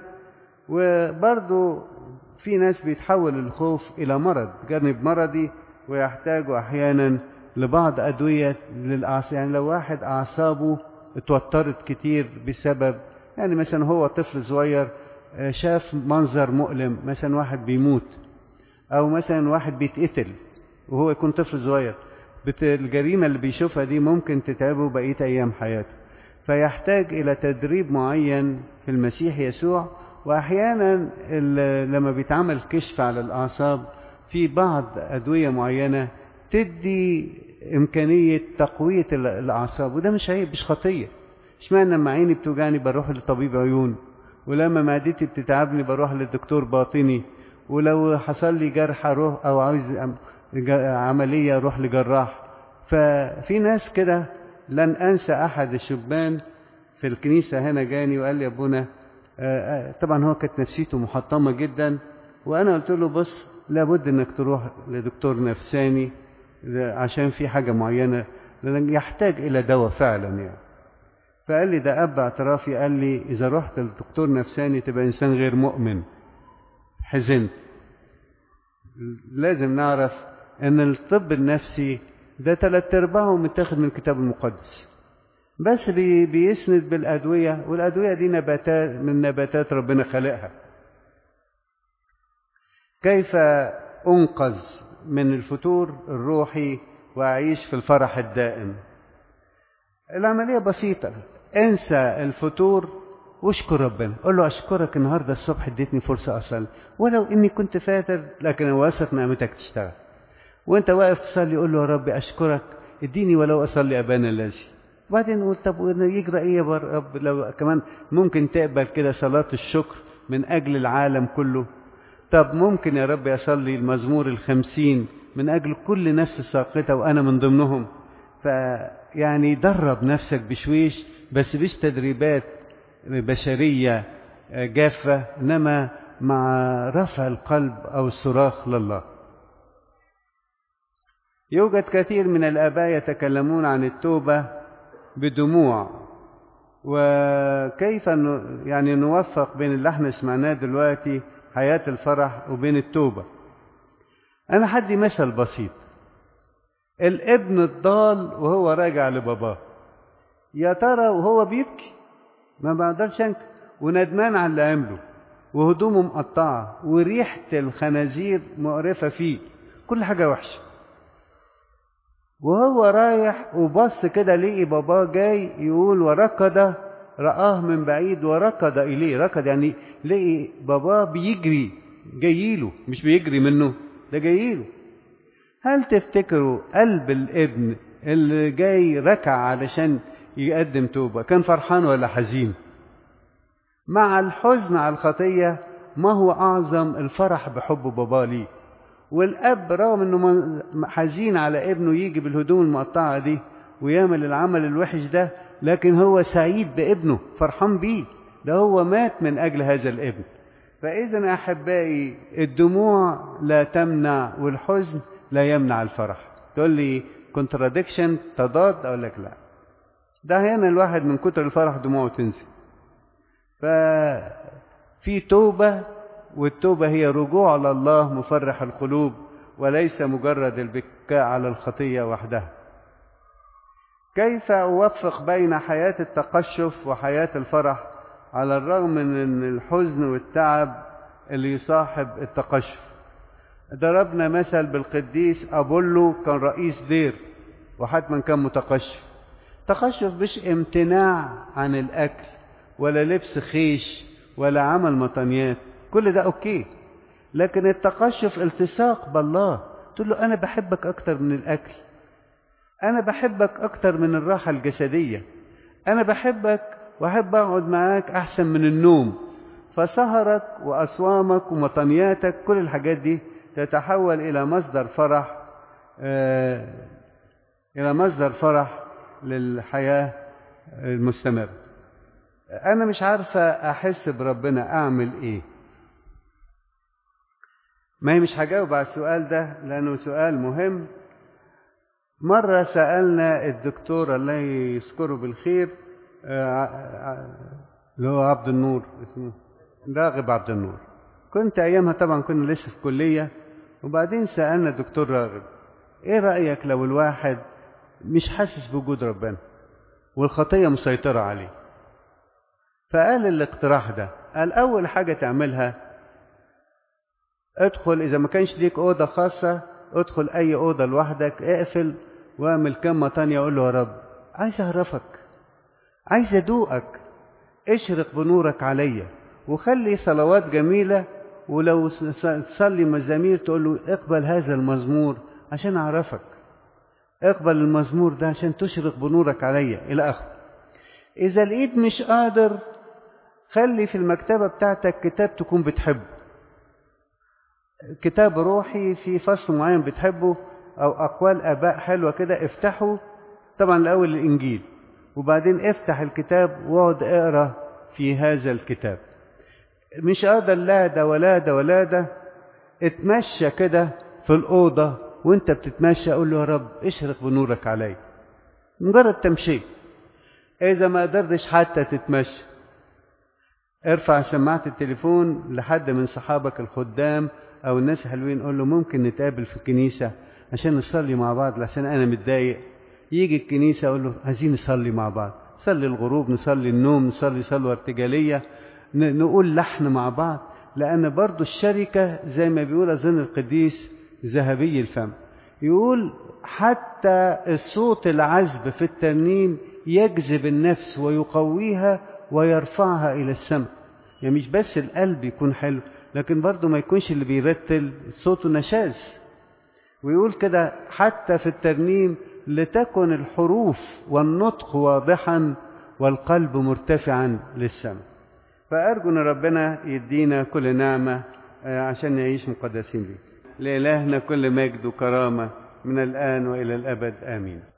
وبرضو في ناس بيتحول الخوف إلى مرض جانب مرضي ويحتاجوا أحيانا لبعض أدوية للأعصاب يعني لو واحد أعصابه اتوترت كتير بسبب يعني مثلا هو طفل صغير شاف منظر مؤلم مثلا واحد بيموت أو مثلا واحد بيتقتل وهو يكون طفل صغير الجريمة اللي بيشوفها دي ممكن تتعبه بقية أيام حياته فيحتاج إلى تدريب معين في المسيح يسوع وأحيانا لما بيتعمل كشف على الأعصاب في بعض أدوية معينة تدي إمكانية تقوية الأعصاب وده مش عيب مش خطية اشمعنى لما عيني بتوجعني بروح لطبيب عيون ولما معدتي بتتعبني بروح للدكتور باطني ولو حصل لي جرح اروح او عاوز عمليه اروح لجراح ففي ناس كده لن انسى احد الشبان في الكنيسه هنا جاني وقال لي يا ابونا طبعا هو كانت نفسيته محطمه جدا وانا قلت له بص لابد انك تروح لدكتور نفساني عشان في حاجه معينه لان يحتاج الى دواء فعلا يعني فقال لي ده أب اعترافي قال لي إذا رحت لدكتور نفساني تبقى إنسان غير مؤمن حزنت لازم نعرف أن الطب النفسي ده تلات أرباعه متاخد من الكتاب المقدس بس بي بيسند بالأدوية والأدوية دي نباتات من نباتات ربنا خلقها كيف أنقذ من الفتور الروحي وأعيش في الفرح الدائم العملية بسيطة انسى الفتور واشكر ربنا قول له اشكرك النهارده الصبح اديتني فرصه اصلي ولو اني كنت فاتر لكن واثق نعمتك تشتغل وانت واقف تصلي قول له يا رب اشكرك اديني ولو اصلي ابانا الذي وبعدين نقول طب يجرى ايه يا رب لو كمان ممكن تقبل كده صلاه الشكر من اجل العالم كله طب ممكن يا رب اصلي المزمور الخمسين من اجل كل نفس ساقطه وانا من ضمنهم فيعني درب نفسك بشويش بس مش تدريبات بشرية جافة إنما مع رفع القلب أو الصراخ لله يوجد كثير من الآباء يتكلمون عن التوبة بدموع وكيف يعني نوفق بين اللي احنا سمعناه دلوقتي حياة الفرح وبين التوبة أنا حدي مثل بسيط الابن الضال وهو راجع لباباه يا ترى وهو بيبكي ما بقدرش انكر وندمان على اللي عمله وهدومه مقطعه وريحه الخنازير مقرفه فيه كل حاجه وحشه وهو رايح وبص كده لقي باباه جاي يقول وركض رآه من بعيد وركض إليه ركض يعني لقي باباه بيجري جايله مش بيجري منه ده جايله هل تفتكروا قلب الابن اللي جاي ركع علشان يقدم توبة كان فرحان ولا حزين مع الحزن على الخطية ما هو أعظم الفرح بحب باباه ليه والأب رغم أنه حزين على ابنه يجي بالهدوم المقطعة دي ويعمل العمل الوحش ده لكن هو سعيد بابنه فرحان بيه ده هو مات من أجل هذا الابن فإذا أحبائي الدموع لا تمنع والحزن لا يمنع الفرح تقول لي كونتراديكشن تضاد أقول لك لا ده هنا الواحد من كتر الفرح دموعه تنزل ففي توبة والتوبة هي رجوع لله مفرح القلوب وليس مجرد البكاء على الخطية وحدها كيف أوفق بين حياة التقشف وحياة الفرح على الرغم من الحزن والتعب اللي يصاحب التقشف ضربنا مثل بالقديس أبولو كان رئيس دير وحتما كان متقشف تقشف مش امتناع عن الأكل ولا لبس خيش ولا عمل مطنيات كل ده أوكي لكن التقشف التصاق بالله تقول له أنا بحبك أكتر من الأكل أنا بحبك أكتر من الراحة الجسدية أنا بحبك وأحب أقعد معاك أحسن من النوم فسهرك وأصوامك ومطنياتك كل الحاجات دي تتحول إلى مصدر فرح آه إلى مصدر فرح للحياة المستمرة أنا مش عارفة أحس بربنا أعمل إيه ما هي مش هجاوب على السؤال ده لأنه سؤال مهم مرة سألنا الدكتور الله يذكره بالخير اللي هو عبد النور اسمه راغب عبد النور كنت أيامها طبعا كنا لسه في كلية وبعدين سألنا الدكتور راغب إيه رأيك لو الواحد مش حاسس بوجود ربنا والخطية مسيطرة عليه فقال الاقتراح ده قال أول حاجة تعملها ادخل إذا ما كانش ليك أوضة خاصة ادخل أي أوضة لوحدك اقفل واعمل كلمة تانية أقول له يا رب عايز أعرفك عايز أدوقك اشرق بنورك عليا وخلي صلوات جميلة ولو تصلي مزامير تقول له اقبل هذا المزمور عشان أعرفك اقبل المزمور ده عشان تشرق بنورك عليا إلى آخره إذا الإيد مش قادر خلي في المكتبة بتاعتك كتاب تكون بتحبه كتاب روحي في فصل معين بتحبه أو أقوال آباء حلوة كده افتحه طبعا الأول الإنجيل وبعدين افتح الكتاب واقعد اقرا في هذا الكتاب مش قادر لا ده ولا ده ولا ده اتمشى كده في الأوضة وانت بتتمشى قول له يا رب اشرق بنورك علي مجرد تمشي إذا ما قدرتش حتى تتمشى ارفع سماعة التليفون لحد من صحابك الخدام أو الناس الحلوين قول له ممكن نتقابل في الكنيسة عشان نصلي مع بعض عشان أنا متضايق يجي الكنيسة أقول له عايزين نصلي مع بعض نصلي الغروب نصلي النوم نصلي صلوة ارتجالية نقول لحن مع بعض لأن برضو الشركة زي ما بيقول أظن القديس ذهبي الفم يقول حتى الصوت العذب في الترنيم يجذب النفس ويقويها ويرفعها إلى السماء يعني مش بس القلب يكون حلو لكن برضه ما يكونش اللي بيرتل صوته نشاز ويقول كده حتى في الترنيم لتكن الحروف والنطق واضحا والقلب مرتفعا للسماء فأرجو أن ربنا يدينا كل نعمة عشان نعيش مقدسين ليه لإلهنا كل مجد وكرامة من الآن وإلى الأبد آمين